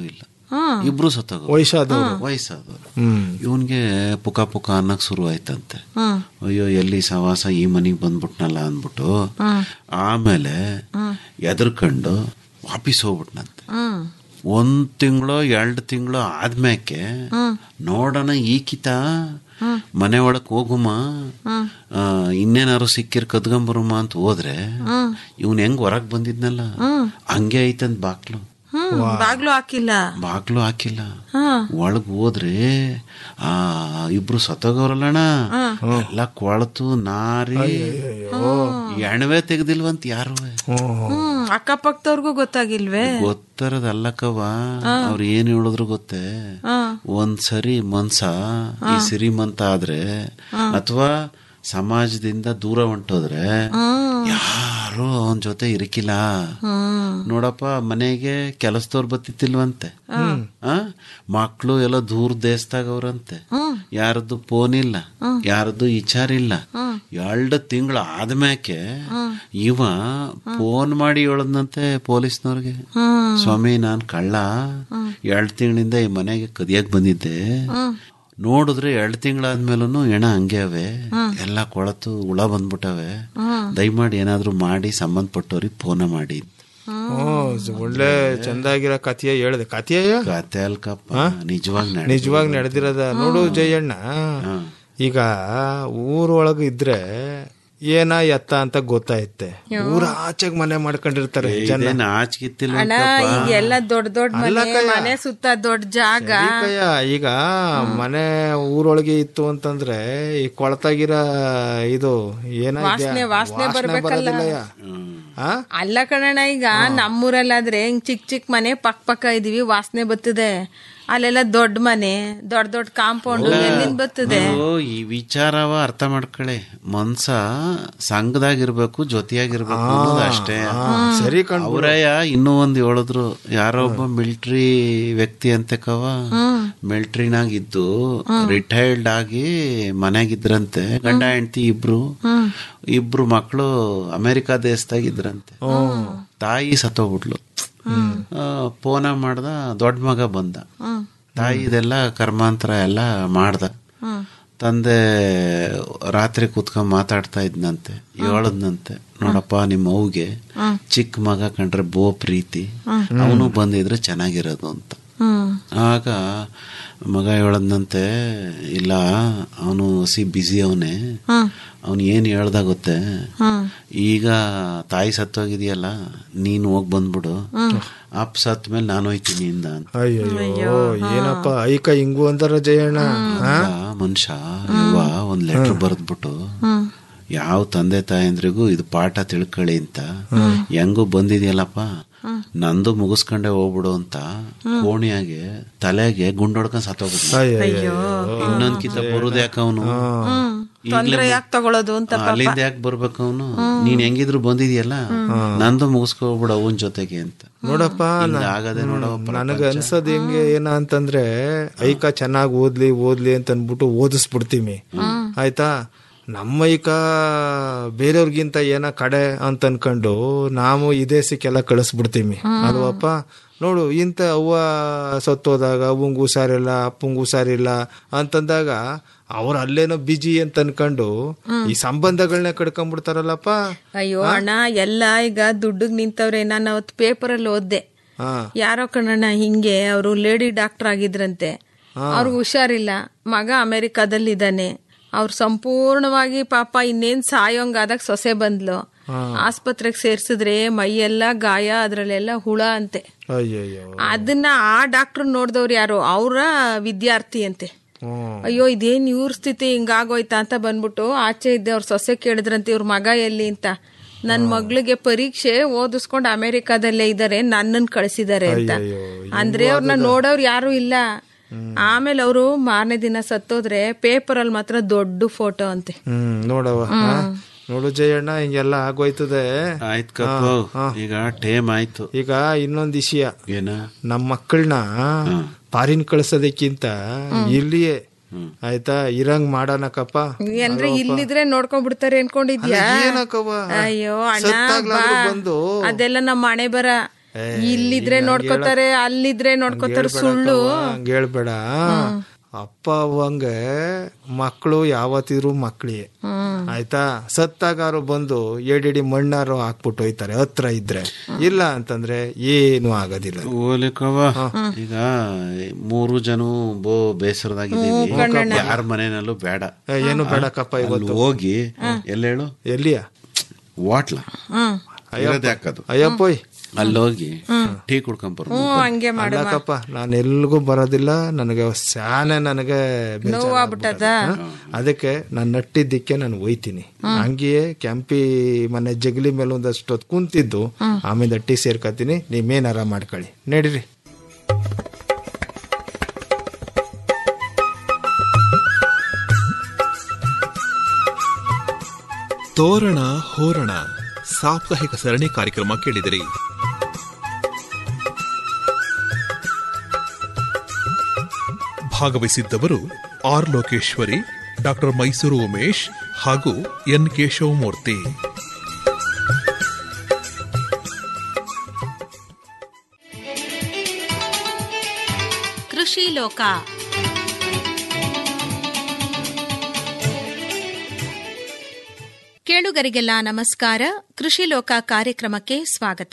Speaker 13: ಇಬ್ರು ಸತ್ತೋಗ
Speaker 14: ವಯಸ್ಸಾದವ್ರು.
Speaker 13: ವಯಸ್ಸಾದವ್ರು
Speaker 14: ಹ್ಮ್
Speaker 13: ಇವನ್ಗೆ ಪುಕ ಪುಕ ಅನ್ನಕ್ ಶುರು ಆಯ್ತಂತೆ
Speaker 15: ಹ್ಮ್
Speaker 13: ಅಯ್ಯೋ ಎಲ್ಲಿ ಸವಾಸ ಈ ಮನೆಗೆ ಬಂದ್ಬಿಟ್ನಲ್ಲ ಅಂದ್ಬಿಟ್ಟು ಆಮೇಲೆ ಎದರ್ಕೊಂಡು ವಾಪಸ್ ಹೋಗ್ಬಿಟ್ನಂತೆ
Speaker 15: ಹ್ಮ್
Speaker 13: ಒಂದ್ ತಿಂಗಳು ಎರಡು ತಿಂಗಳು ಆದ್ಮ್ಯಾಕೆ ನೋಡೋಣ ಈಕಿತ ಮನೆ ಒಳಕ್ ಹೋಗುಮ ಆ, ಇನ್ನೇನಾರು ಸಿಕ್ಕಿರ್ ಕದ್ಕೊಂಬರುಮ ಅಂತ ಹೋದ್ರೆ ಇವನ್ ಹೆಂಗ್ ಹೊರಗ್ ಬಂದಿದ್ನಲ್ಲ ಹಂಗೆ ಐತಂದ್ ಬಾಕ್ಲು
Speaker 15: ಹ್ಮ್ ಬಾಗ್ಲು ಹಾಕಿಲ್ಲ
Speaker 13: ಬಾಗ್ಲು ಹಾಕಿಲ್ಲ
Speaker 15: ಹಾ
Speaker 13: ಒಳಗ್ ಹೋದ್ರೆ ಆ ಇಬ್ರು ಸತ್ತೋಗವ್ರಲ್ಲಣ್ಣ ಎಲ್ಲ ಕೊಳತು ನಾರಿ ಎಣವೆ ತೆಗ್ದಿಲ್ವಂತ ಯಾರು
Speaker 15: ಹ್ಮ್ ಅಕ್ಕಪಕ್ಕದವ್ರಿಗೂ ಗೊತ್ತಾಗಿಲ್ವೇ
Speaker 13: ಗೊತ್ತರದಲ್ಲಕ್ಕವ ಅವ್ರು ಏನ್ ಹೇಳಿದ್ರು ಗೊತ್ತೇ ಒಂದ್ ಸರಿ ಮನ್ಸ ಈ ಸಿರಿಮಂತ ಆದ್ರೆ ಅಥವಾ ಸಮಾಜದಿಂದ ದೂರ ಹೊಂಟೋದ್ರೆ ಯಾರು ಅವನ್ ಜೊತೆ ಇರಕಿಲ್ಲ ನೋಡಪ್ಪ ಮನೆಗೆ ಕೆಲಸದವ್ರು ಬತ್ತಿತ್ತಿಲ್ವಂತೆ ಆ ಮಕ್ಳು ಎಲ್ಲ ದೂರ ದೇಶದಾಗವ್ರಂತೆ ಯಾರದ್ದು ಫೋನ್ ಇಲ್ಲ ಯಾರದ್ದು ವಿಚಾರ ಇಲ್ಲ ಎರಡು ತಿಂಗಳು ಆದ್ಮ್ಯಾಕೆ ಇವ ಫೋನ್ ಮಾಡಿ ಹೇಳದ್ನಂತೆ ಪೊಲೀಸ್ನವ್ರಿಗೆ ಸ್ವಾಮಿ ನಾನ್ ಕಳ್ಳ ಎರಡ್ ತಿಂಗಳಿಂದ ಈ ಮನೆಗೆ ಕದಿಯಕ್ ಬಂದಿದ್ದೆ ನೋಡಿದ್ರೆ ಎರಡ್ ತಿಂಗಳಾದ್ಮೇಲೂ ಎಣ ಹಂಗೆ ಅವೆ ಎಲ್ಲ ಕೊಳತು ಹುಳ ಬಂದ್ಬಿಟ್ಟವೆ ದಯಮಾಡಿ ಏನಾದ್ರೂ ಮಾಡಿ ಸಂಬಂಧಪಟ್ಟವ್ರಿಗೆ ಫೋನ ಮಾಡಿ
Speaker 14: ಹ್ಮ್ ಒಳ್ಳೆ ಚಂದಾಗಿರೋ ಕಥೆಯ ಹೇಳ್ದೆ ಕಥೆಯ
Speaker 13: ಕತೆ ಅಲ್ಕಪ್ಪ ನಿಜವಾಗ್
Speaker 14: ನಿಜವಾಗಿ ನಡೆದಿರೋದ ನೋಡು ಜಯಣ್ಣ ಈಗ ಊರೊಳಗ ಇದ್ರೆ ಏನ ಎತ್ತ ಅಂತ ಗೊತ್ತಾಯ್ತೆ ಊರ ಆಚೆಗ್ ಮನೆ ಮಾಡ್ಕೊಂಡಿರ್ತಾರೆ ಜನ
Speaker 13: ಇದೇನ್ ಆಚ್ಕಿತ್ತಿಲ್ಲ
Speaker 15: ಅಣ್ಣ ಈಗ ಎಲ್ಲ ದೊಡ್ಡ ದೊಡ್ಡ ಮನೆ ಮನೆ ಸುತ್ತ ದೊಡ್ಡ ಜಾಗ
Speaker 14: ಕಯ್ಯ, ಈಗ ಮನೆ ಊರೊಳಗೆ ಇತ್ತು ಅಂತಂದ್ರೆ ಈ ಕೊಳತಾಗಿರ ಇದು ಏನ
Speaker 15: ವಾಸನೆ ವಾಸನೆ ಬರ್ಬೇಕಲ್ಲ
Speaker 14: ಬರೋದಿಲ್ಲಯ್ಯ. ಆ?
Speaker 15: ಅಲ್ಲ ಕಣಣ್ಣ ಈಗ ನಮ್ಮೂರಲ್ಲಾದ್ರೆ ಹಿಂಗ್ ಚಿಕ್ಕ ಚಿಕ್ಕ ಮನೆ ಪಕ್ಕ ಪಕ್ಕ ಇದೀವಿ ವಾಸನೆ ಬರ್ತದೆ ಅಲ್ಲೆಲ್ಲ ದೊಡ್ಡ ಮನೆ ದೊಡ್ಡ ದೊಡ್ಡ ಕಾಂಪೌಂಡ್ ಎಲ್ಲಿಂದ ಬರ್ತದೆ
Speaker 13: ನೀವು ಈ ವಿಚಾರವ ಅರ್ಥ ಮಾಡ್ಕೊಳ್ಳಿ ಮನ್ಸ ಸಂಘದಾಗಿರ್ಬೇಕು ಜೊತೆಯಾಗಿರ್ಬೇಕು ಅನ್ನೋದು ಅಷ್ಟೇ
Speaker 14: ಸರಿ
Speaker 13: ಅವರಯ್ಯ ಇನ್ನೂ ಒಂದ್ ಹೇಳಿದ್ರು ಯಾರೋ ಒಬ್ಬ ಮಿಲಿಟರಿ ವ್ಯಕ್ತಿ ಅಂತೆ ಕವ ಮಿಲಿಟರಿನಾಗ ಇದ್ದು ರಿಟೈರ್ಡ್ ಆಗಿ ಮನೆಗಿದ್ರಂತೆ ಗಂಡ ಹೆಂಡತಿ ಇಬ್ರು ಇಬ್ರು ಮಕ್ಕಳು ಅಮೆರಿಕ ದೇಶದಾಗಿದ್ರಂತೆ ತಾಯಿ ಸತ್ತೋಗ್ಬಿಟ್ಲು ಫೋನ ಮಾಡ್ದ ದೊಡ್ಡ ಮಗ ಬಂದ ತಾಯಿದೆಲ್ಲ ಕರ್ಮಾಂತರ ಎಲ್ಲ ಮಾಡ್ದ ತಂದೆ ರಾತ್ರಿ ಕೂತ್ಕೊಂಡ್ ಮಾತಾಡ್ತಾ ಇದ್ನಂತೆ ಹೇಳದ್ನಂತೆ ನೋಡಪ್ಪ ನಿಮ್ಮ ಅವ್ಗೆ ಚಿಕ್ಕ ಮಗ ಕಂಡ್ರೆ ಬೋ ಪ್ರೀತಿ ಅವನು ಬಂದಿದ್ರೆ ಚೆನ್ನಾಗಿರೋದು ಅಂತ ಆಗ ಮಗ ಹೇಳದ್ನಂತೆ ಇಲ್ಲ ಅವನು ಸಿ ಬ್ಯುಸಿ ಅವನೇ ಅವನು ಏನ್ ಹೇಳ್ದ ಗೊತ್ತೇ ಈಗ ತಾಯಿ ಸತ್ತೋಗಿದೆಯಲ್ಲ ನೀನು ಹೋಗ್ ಬಂದ್ಬಿಡು ಅಪ್ ಸತ್ ಮೇಲೆ ನಾನು ಹೋಯ್ತೀನಿ ಇಂದ ಅಂತ
Speaker 14: ಅಯ್ಯಯ್ಯೋ ಏನಪ್ಪ ಐಕ ಹಿಂಗು ಅಂತಾರ ಜಯಣ್ಣ ಆ?
Speaker 13: ಈಗ ಮನುಷ್ಯ ಯವ್ವ ಒಂದ್ ಲೆಟರ್ ಬರೆದ್ಬಿಟ್ಟು ಯಾವ ತಂದೆ ತಾಯಂದ್ರಿಗೂ ಇದು ಪಾಠ ತಿಳ್ಕೊಳ್ಳಿ ಅಂತ ಹೆಂಗು ಬಂದಿದ್ಯಲ್ಲಪ್ಪ ನಂದು ಮುಗಿಸ್ಕೊಂಡೆ ಹೋಗ್ಬಿಡು ಅಂತ ಕೋಣಿಯಾಗೆ ತಲೆಗೆ ಗುಂಡೊಡ್ಕೊಂಡ್ ಸತ್ತೋಗ್ಬಿಟ್ಟು ಇನ್ನೊಂದ್ ಕಿತ ಬರುದ್ ಯಾಕ ಅವನು
Speaker 15: ತೊಂದ್ರೆ ಯಾಕೆ ತಗೊಳ್ಳೋದು ಅಂತ ಪಾಪ.
Speaker 13: ಅಲ್ಲಿಂದ ಯಾಕೆ ಬರ್ಬೇಕು ಅವನು ನೀನ್ ಹೆಂಗಿದ್ರು ಬಂದಿದ್ಯಲ್ಲ ನಂದು ಮುಗಿಸ್ಕೋಬಿಡು ಅವನ್ ಜೊತೆಗೆ ಅಂತ
Speaker 14: ನೋಡಪ್ಪ
Speaker 13: ಹಿಂಗ್ ಆಗದೆ ನೋಡಪ್ಪ
Speaker 14: ನನಗ ಅನ್ಸದ್ ಹೆಂಗೆ ಏನ ಅಂತಂದ್ರೆ ಐಕ ಚೆನ್ನಾಗ್ ಓದ್ಲಿ ಓದ್ಲಿ ಅಂತ ಅನ್ಬಿಟ್ಟು ಓದಿಸ್ಬಿಡ್ತೀವಿ ಆಯ್ತಾ ನಮ್ಮ ಐಕ ಬೇರೆಯವ್ರಿಗಿಂತ ಏನ ಕಡೆ ಅಂತ ಅನ್ಕೊಂಡು ನಾವು ಈ ದೇಶಕ್ಕೆಲ್ಲ ಕಳಿಸ್ಬಿಡ್ತೀವಿ ಅಲ್ವಪ್ಪ ನೋಡು ಇಂತ ಅವ್ವ ಸತ್ತೋದಾಗ ಅವ್ವಂಗ್ ಹುಷಾರಿಲ್ಲ ಅಪ್ಪಂಗ್ ಹುಷಾರಿಲ್ಲ ಅಂತಂದಾಗ ಅವ್ರ ಅಲ್ಲೇನೋ ಬಿಜಿ ಅಂತ ಅನ್ಕೊಂಡು ಈ ಸಂಬಂಧಗಳನ್ನ ಕಡ್ಕೊಂಡ್ಬಿಡ್ತಾರಲ್ಲಪ್ಪ
Speaker 15: ಅಯ್ಯೋ ಅಣ್ಣ ಎಲ್ಲ ಈಗ ದುಡ್ಡಿಗೆ ನಿಂತವ್ರೆ ನಾನು ಅವತ್ತು ಪೇಪರಲ್ಲಿ ಓದ್ದೆ
Speaker 14: ಹಾ
Speaker 15: ಯಾರೋ ಕಣಣ್ಣ ಹಿಂಗೆ ಅವರು ಲೇಡಿ ಡಾಕ್ಟರ್ ಆಗಿದ್ರಂತೆ ಅವ್ರಿಗೆ ಹುಷಾರಿಲ್ಲ ಮಗ ಅಮೆರಿಕಾದಲ್ಲಿ ಇದ್ದಾನೆ ಅವ್ರು ಸಂಪೂರ್ಣವಾಗಿ ಪಾಪ ಇನ್ನೇನ್ ಸಾಯೋಂಗಾದಾಗ ಸೊಸೆ ಬಂದ್ಲು ಆಸ್ಪತ್ರೆಗೆ ಸೇರ್ಸಿದ್ರೆ ಮೈಯೆಲ್ಲ ಗಾಯ ಅದ್ರಲ್ಲೆಲ್ಲ ಹುಳ ಅಂತೆ
Speaker 14: ಅಯ್ಯಯ್ಯೋ
Speaker 15: ಅದನ್ನ ಆ ಡಾಕ್ಟರ್ ನೋಡ್ದವ್ರು ಯಾರು ಅವರ ವಿದ್ಯಾರ್ಥಿ ಅಂತೆ ಅಯ್ಯೋ ಇದೇನ್ ಇವ್ರ ಸ್ಥಿತಿ ಹಿಂಗಾಗೋಯ್ತಾ ಅಂತ ಬಂದ್ಬಿಟ್ಟು ಆಚೆ ಇದ್ದೆ ಅವ್ರ ಸೊಸೆ ಕೇಳಿದ್ರಂತೆ ಇವ್ರ ಮಗ ಎಲ್ಲಿ ಅಂತ ನನ್ ಮಗಳಿಗೆ ಪರೀಕ್ಷೆ ಓದಿಸ್ಕೊಂಡು ಅಮೆರಿಕಾದಲ್ಲೇ ಇದಾರೆ ನನ್ನನ್ ಕಳಿಸಿದಾರೆ ಅಂತ ಅಂದ್ರೆ ಅವ್ರನ್ನ ನೋಡೋರು ಯಾರು ಇಲ್ಲ ಆಮೇಲೆ ಅವರು ಮಾರನೇ ದಿನ ಸತ್ತೋದ್ರೆ ಪೇಪರ್ ಅಲ್ಲಿ ಮಾತ್ರ ದೊಡ್ಡ ಫೋಟೋ ಅಂತೆ
Speaker 14: ಹ್ಮ್ ನೋಡವ ಹಾ? ನೋಡು ಜಯಣ್ಣ ಹಿಂಗೆಲ್ಲ ಆಗೋಯ್ತದೆ
Speaker 13: ಆಯ್ತು ಕಪ್ಪು ಈಗ ಟೇಮ್ ಆಯ್ತು
Speaker 14: ಈಗ ಇನ್ನೊಂದ್ ವಿಷಯ
Speaker 13: ಏನ
Speaker 14: ನಮ್ಮ ಮಕ್ಕಳನ್ನ ಪಾರಿನ್ ಕಳ್ಸೋದಕ್ಕಿಂತ ಇಲ್ಲಿಯೇ ಆಯ್ತಾ ಇರಂಗ್ ಮಾಡೋಣಕಪ್ಪ
Speaker 15: ಅಂದ್ರೆ ಇಲ್ಲಿದ್ರೆ ನೋಡ್ಕೊಂಡ್ ಬಿಡ್ತಾರೆ ಅನ್ಕೊಂಡಿದ್ಯಾ
Speaker 14: ಅಲ್ಲ, ಏನಕ್ಕವ್ವ?
Speaker 15: ಅಯ್ಯೋ ಅಣ್ಣ
Speaker 14: ಸತ್ತಾಗ್ಲಾದ್ರೂ
Speaker 15: ಬಾ.
Speaker 14: ಬಂದು
Speaker 15: ಅದೆಲ್ಲ ನಮ್ಮ ಮನೆ ಬರ ಇಲ್ಲಿದ್ರೆ ನೋಡ್ಕೋತಾರೆ ಅಲ್ಲಿದ್ರೆ ನೋಡ್ಕೋತಾರೆ ಸುಳ್ಳು
Speaker 14: ಹಂಗ ಹೇಳ್ಬೇಡ ಅಪ್ಪ ಅವಂಗೆ ಮಕ್ಕಳು ಯಾವತ್ತಿದ್ರು ಮಕ್ಳಿಗೆ ಆಯ್ತಾ ಸತ್ತಾಗಾರು ಬಂದು ಎಡಿಡಿ ಮಣ್ಣಾರು ಹಾಕ್ಬಿಟ್ಟು ಹೋಯ್ತಾರೆ ಹತ್ರ ಇದ್ರೆ ಇಲ್ಲ ಅಂತಂದ್ರೆ ಏನು ಆಗೋದಿಲ್ಲ
Speaker 13: ಓಲಿಕವ ಈಗ ಮೂರು ಜನ ಬೋ ಬೇಸರದಾಗಿದ್ದೀವಿ ಯಾರ ಮನೆಯಲ್ಲೂ ಬೇಡ
Speaker 14: ಏ, ಏನು ಬೇಡಕ್ಕಪ್ಪ
Speaker 13: ಅಲ್ಲಿ
Speaker 14: ಇವತ್ತು
Speaker 13: ಹೋಗಿ ಎಲ್ಲೇಳು
Speaker 14: ಎಲ್ಲಿಯ
Speaker 13: ವಾಟ್ಲ
Speaker 15: ಹ್ಮ್
Speaker 13: ಇರೋದೇ ಹಾಕೋದು
Speaker 14: ಅಯ್ಯಪ್ಪೋಯ್
Speaker 13: ಅಲ್ಲಿ ಹೋಗಿ ಟೀ ಕುಡ್ಕೊಂಬರ್
Speaker 15: ಹ್ಮ್ ಹಂಗೆ ಮಾಡು
Speaker 14: ಅಲ್ಲಕ್ಕಪ್ಪ ನಾನು ಎಲ್ಗೂ ಬರೋದಿಲ್ಲ ನನಗೆ ಸ್ಯಾನೆ ನನಗೆ
Speaker 15: ನೋವಾಗ್ಬಿಟ್ಟದ
Speaker 14: ಅದಕ್ಕೆ ನಾನು ನಟ್ಟಿದ್ದಕ್ಕೆ ನಾನು ಒಯ್ತೀನಿ ಹಂಗೆಯೇ ಕ್ಯಾಂಪಿ ಮನೆ ಜಗಲಿ ಮೇಲೆ ಒಂದಷ್ಟು ಹೊತ್ತು ಕುಂತಿದ್ದು ಆಮೇಲೆ ಟೀ ಸೇರ್ಕತೀನಿ ನೀವೇನಾರ ಮಾಡ್ಕೊಳ್ಳಿ ನಡೀರಿ
Speaker 12: ತೋರಣ ಹೋರಣ ಸಾಪ್ತಾಹಿಕ ಸರಣಿ ಕಾರ್ಯಕ್ರಮ ಕೇಳಿದಿರಿ ಭಾಗವಹಿಸಿದ್ದವರು ಆರ್ ಲೋಕೇಶ್ವರಿ ಡಾಕ್ಟರ್ ಮೈಸೂರು ಉಮೇಶ್ ಹಾಗೂ ಎನ್ ಕೇಶವಮೂರ್ತಿ
Speaker 16: ಕೃಷಿ ಲೋಕ ಕೇಳುಗರಿಗೆಲ್ಲ ನಮಸ್ಕಾರ ಕೃಷಿ ಲೋಕ ಕಾರ್ಯಕ್ರಮಕ್ಕೆ ಸ್ವಾಗತ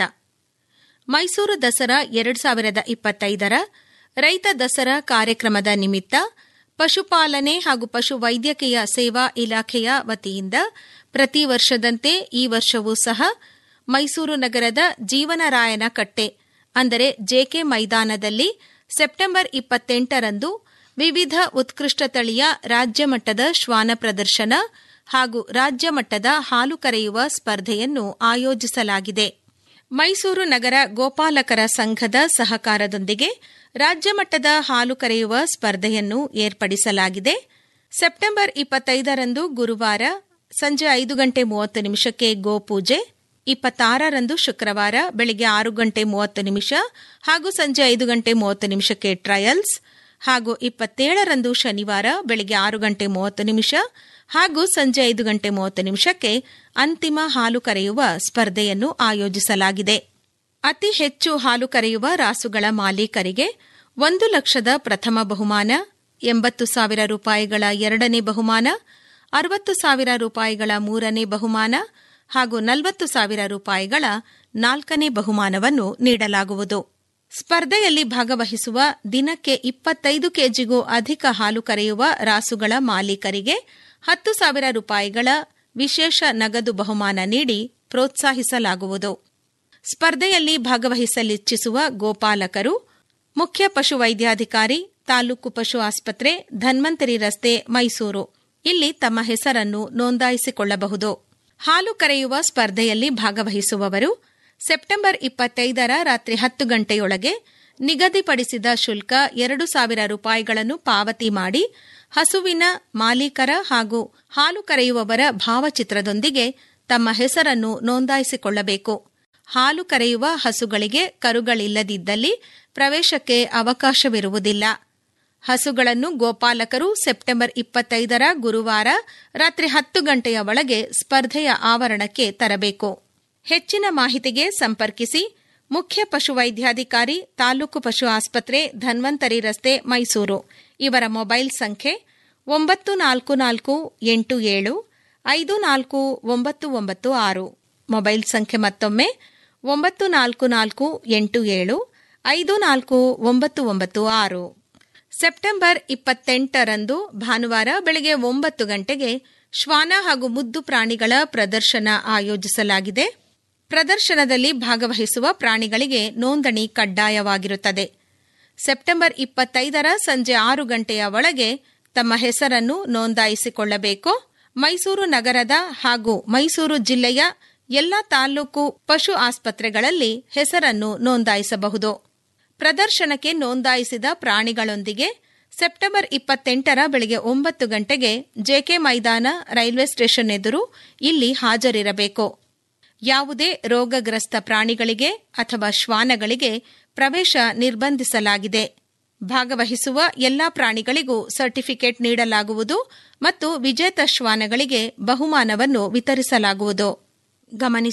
Speaker 16: ಮೈಸೂರು ದಸರಾ ಎರಡ್ ಸಾವಿರದ ಇಪ್ಪತ್ತೈದರ ರೈತ ದಸರಾ ಕಾರ್ಯಕ್ರಮದ ನಿಮಿತ್ತ ಪಶುಪಾಲನೆ ಹಾಗೂ ಪಶು ವೈದ್ಯಕೀಯ ಸೇವಾ ಇಲಾಖೆಯ ವತಿಯಿಂದ ಪ್ರತಿ ವರ್ಷದಂತೆ ಈ ವರ್ಷವೂ ಸಹ ಮೈಸೂರು ನಗರದ ಜೀವನರಾಯನ ಕಟ್ಟೆ ಅಂದರೆ ಜೆಕೆ ಮೈದಾನದಲ್ಲಿ ಸೆಪ್ಟೆಂಬರ್ ಇಪ್ಪತ್ತೆಂಟರಂದು ವಿವಿಧ ಉತ್ಕೃಷ್ಟ ತಳಿಯ ರಾಜ್ಯ ಮಟ್ಟದ ಶ್ವಾನ ಪ್ರದರ್ಶನ ಹಾಗೂ ರಾಜ್ಯ ಮಟ್ಟದ ಹಾಲು ಕರೆಯುವ ಸ್ಪರ್ಧೆಯನ್ನು ಆಯೋಜಿಸಲಾಗಿದೆ ಮೈಸೂರು ನಗರ ಗೋಪಾಲಕರ ಸಂಘದ ಸಹಕಾರದೊಂದಿಗೆ ರಾಜ್ಯ ಮಟ್ಟದ ಹಾಲು ಕರೆಯುವ ಸ್ಪರ್ಧೆಯನ್ನು ಏರ್ಪಡಿಸಲಾಗಿದೆ ಸೆಪ್ಟೆಂಬರ್ ಇಪ್ಪತ್ತೈದರಂದು ಗುರುವಾರ ಸಂಜೆ ಐದು ಗಂಟೆ ಮೂವತ್ತು ನಿಮಿಷಕ್ಕೆ ಗೋಪೂಜೆ ಇಪ್ಪತ್ತಾರರಂದು ಶುಕ್ರವಾರ ಬೆಳಗ್ಗೆ ಆರು ಗಂಟೆ ಮೂವತ್ತು ನಿಮಿಷ ಹಾಗೂ ಸಂಜೆ ಐದು ಗಂಟೆ ಮೂವತ್ತು ನಿಮಿಷಕ್ಕೆ ಟ್ರಯಲ್ಸ್ ಹಾಗೂ ಇಪ್ಪತ್ತೇಳರಂದು ಶನಿವಾರ ಬೆಳಗ್ಗೆ ಆರು ಗಂಟೆ ಮೂವತ್ತು ನಿಮಿಷ ಹಾಗೂ ಸಂಜೆ ಐದು ಗಂಟೆ ಮೂವತ್ತು ನಿಮಿಷಕ್ಕೆ ಅಂತಿಮ ಹಾಲು ಕರೆಯುವ ಸ್ಪರ್ಧೆಯನ್ನು ಆಯೋಜಿಸಲಾಗಿದೆ ಅತಿ ಹೆಚ್ಚು ಹಾಲು ಕರೆಯುವ ರಾಸುಗಳ ಮಾಲೀಕರಿಗೆ ಒಂದು ಲಕ್ಷದ ಪ್ರಥಮ ಬಹುಮಾನ ಎಂಬತ್ತು ಸಾವಿರ ರೂಪಾಯಿಗಳ ಎರಡನೇ ಬಹುಮಾನ ಅರವತ್ತು ಸಾವಿರ ರೂಪಾಯಿಗಳ ಮೂರನೇ ಬಹುಮಾನ ಹಾಗೂ ನಲವತ್ತು ಸಾವಿರ ರೂಪಾಯಿಗಳ ನಾಲ್ಕನೇ ಬಹುಮಾನವನ್ನು ನೀಡಲಾಗುವುದು ಸ್ಪರ್ಧೆಯಲ್ಲಿ ಭಾಗವಹಿಸುವ ದಿನಕ್ಕೆ ಇಪ್ಪತ್ತೈದು ಕೆಜಿಗೂ ಅಧಿಕ ಹಾಲು ಕರೆಯುವ ರಾಸುಗಳ ಮಾಲೀಕರಿಗೆ ಹತ್ತು ಸಾವಿರ ರೂಪಾಯಿಗಳ ವಿಶೇಷ ನಗದು ಬಹುಮಾನ ನೀಡಿ ಪ್ರೋತ್ಸಾಹಿಸಲಾಗುವುದು ಸ್ಪರ್ಧೆಯಲ್ಲಿ ಭಾಗವಹಿಸಲಿಚ್ಛಿಸುವ ಗೋಪಾಲಕರು ಮುಖ್ಯ ಪಶು ವೈದ್ಯಾಧಿಕಾರಿ ತಾಲೂಕು ಪಶು ಆಸ್ಪತ್ರೆ ಧನ್ವಂತರಿ ರಸ್ತೆ ಮೈಸೂರು ಇಲ್ಲಿ ತಮ್ಮ ಹೆಸರನ್ನು ನೋಂದಾಯಿಸಿಕೊಳ್ಳಬಹುದು ಹಾಲು ಕರೆಯುವ ಸ್ಪರ್ಧೆಯಲ್ಲಿ ಭಾಗವಹಿಸುವವರು ಸೆಪ್ಟೆಂಬರ್ ಇಪ್ಪತ್ತೈದರ ರಾತ್ರಿ ಹತ್ತು ಗಂಟೆಯೊಳಗೆ ನಿಗದಿಪಡಿಸಿದ ಶುಲ್ಕ ಎರಡು ಸಾವಿರ ರೂಪಾಯಿಗಳನ್ನು ಪಾವತಿ ಮಾಡಿ ಹಸುವಿನ ಮಾಲೀಕರ ಹಾಗೂ ಹಾಲು ಕರೆಯುವವರ ಭಾವಚಿತ್ರದೊಂದಿಗೆ ತಮ್ಮ ಹೆಸರನ್ನು ನೋಂದಾಯಿಸಿಕೊಳ್ಳಬೇಕು ಹಾಲು ಕರೆಯುವ ಹಸುಗಳಿಗೆ ಕರುಗಳಿಲ್ಲದಿದ್ದಲ್ಲಿ ಪ್ರವೇಶಕ್ಕೆ ಅವಕಾಶವಿರುವುದಿಲ್ಲ ಹಸುಗಳನ್ನು ಗೋಪಾಲಕರು ಸೆಪ್ಟೆಂಬರ್ ಇಪ್ಪತ್ತೈದರ ಗುರುವಾರ ರಾತ್ರಿ ಹತ್ತು ಗಂಟೆಯ ಒಳಗೆ ಸ್ಪರ್ಧೆಯ ಆವರಣಕ್ಕೆ ತರಬೇಕು ಹೆಚ್ಚಿನ ಮಾಹಿತಿಗೆ ಸಂಪರ್ಕಿಸಿ ಮುಖ್ಯ ಪಶುವೈದ್ಯಾಧಿಕಾರಿ ತಾಲೂಕು ಪಶು ಆಸ್ಪತ್ರೆ ಧನ್ವಂತರಿ ರಸ್ತೆ ಮೈಸೂರು ಇವರ ಮೊಬೈಲ್ ಸಂಖ್ಯೆ ಒಂಬತ್ತು ನಾಲ್ಕು ನಾಲ್ಕು ಎಂಟು ಏಳು ಐದು ನಾಲ್ಕು ಒಂಬತ್ತು ಒಂಬತ್ತು ಆರು ಮೊಬೈಲ್ ಸಂಖ್ಯೆ ಮತ್ತೊಮ್ಮೆ ಒಂಬತ್ತು ನಾಲ್ಕು ನಾಲ್ಕು ಎಂಟು ಏಳು ಐದು ನಾಲ್ಕು ಒಂಬತ್ತು ಒಂಬತ್ತು ಆರು ಸೆಪ್ಟೆಂಬರ್ ಇಪ್ಪತ್ತೆಂಟರಂದು ಭಾನುವಾರ ಬೆಳಗ್ಗೆ ಒಂಬತ್ತು ಗಂಟೆಗೆ ಶ್ವಾನ ಹಾಗೂ ಮುದ್ದು ಪ್ರಾಣಿಗಳ ಪ್ರದರ್ಶನ ಆಯೋಜಿಸಲಾಗಿದೆ ಪ್ರದರ್ಶನದಲ್ಲಿ ಭಾಗವಹಿಸುವ ಪ್ರಾಣಿಗಳಿಗೆ ನೋಂದಣಿ ಕಡ್ಡಾಯವಾಗಿರುತ್ತದೆ ಸೆಪ್ಟೆಂಬರ್ ಇಪ್ಪತ್ತೈದರ ಸಂಜೆ ಆರು ಗಂಟೆಯ ಒಳಗೆ ತಮ್ಮ ಹೆಸರನ್ನು ನೋಂದಾಯಿಸಿಕೊಳ್ಳಬೇಕು ಮೈಸೂರು ನಗರದ ಹಾಗೂ ಮೈಸೂರು ಜಿಲ್ಲೆಯ ಎಲ್ಲ ತಾಲೂಕು ಪಶು ಆಸ್ಪತ್ರೆಗಳಲ್ಲಿ ಹೆಸರನ್ನು ನೋಂದಾಯಿಸಬಹುದು ಪ್ರದರ್ಶನಕ್ಕೆ ನೋಂದಾಯಿಸಿದ ಪ್ರಾಣಿಗಳೊಂದಿಗೆ ಸೆಪ್ಟೆಂಬರ್ ಇಪ್ಪತ್ತೆಂಟರ ಬೆಳಗ್ಗೆ ಒಂಬತ್ತು ಗಂಟೆಗೆ ಜೆಕೆ ಮೈದಾನ ರೈಲ್ವೆ ಸ್ಟೇಷನ್ ಎದುರು ಇಲ್ಲಿ ಹಾಜರಿರಬೇಕು ಯಾವುದೇ ರೋಗಗ್ರಸ್ತ ಪ್ರಾಣಿಗಳಿಗೆ ಅಥವಾ ಶ್ವಾನಗಳಿಗೆ ಪ್ರವೇಶ ನಿರ್ಬಂಧಿಸಲಾಗಿದೆ ಭಾಗವಹಿಸುವ ಎಲ್ಲಾ ಪ್ರಾಣಿಗಳಿಗೂ ಸರ್ಟಿಫಿಕೇಟ್ ನೀಡಲಾಗುವುದು ಮತ್ತು ವಿಜೇತ ಶ್ವಾನಗಳಿಗೆ ಬಹುಮಾನವನ್ನು ವಿತರಿಸಲಾಗುವುದು ಗಮನಿಸಿ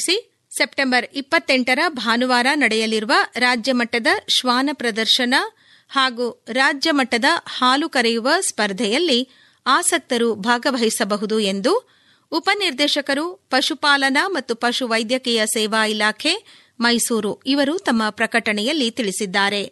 Speaker 16: ಸೆಪ್ಟೆಂಬರ್ ಇಪ್ಪತ್ತೆಂಟರ ಭಾನುವಾರ ನಡೆಯಲಿರುವ ರಾಜ್ಯ ಮಟ್ಟದ ಶ್ವಾನ ಪ್ರದರ್ಶನ ಹಾಗೂ ರಾಜ್ಯ ಮಟ್ಟದ ಹಾಲು ಕರೆಯುವ ಸ್ಪರ್ಧೆಯಲ್ಲಿ ಆಸಕ್ತರು ಭಾಗವಹಿಸಬಹುದು ಎಂದು ಉಪನಿರ್ದೇಶಕರು ಪಶುಪಾಲನಾ ಮತ್ತು ಪಶು ವೈದ್ಯಕೀಯ ಸೇವಾ ಇಲಾಖೆ ಮೈಸೂರು ಇವರು ತಮ್ಮ ಪ್ರಕಟಣೆಯಲ್ಲಿ ತಿಳಿಸಿದ್ದಾರೆ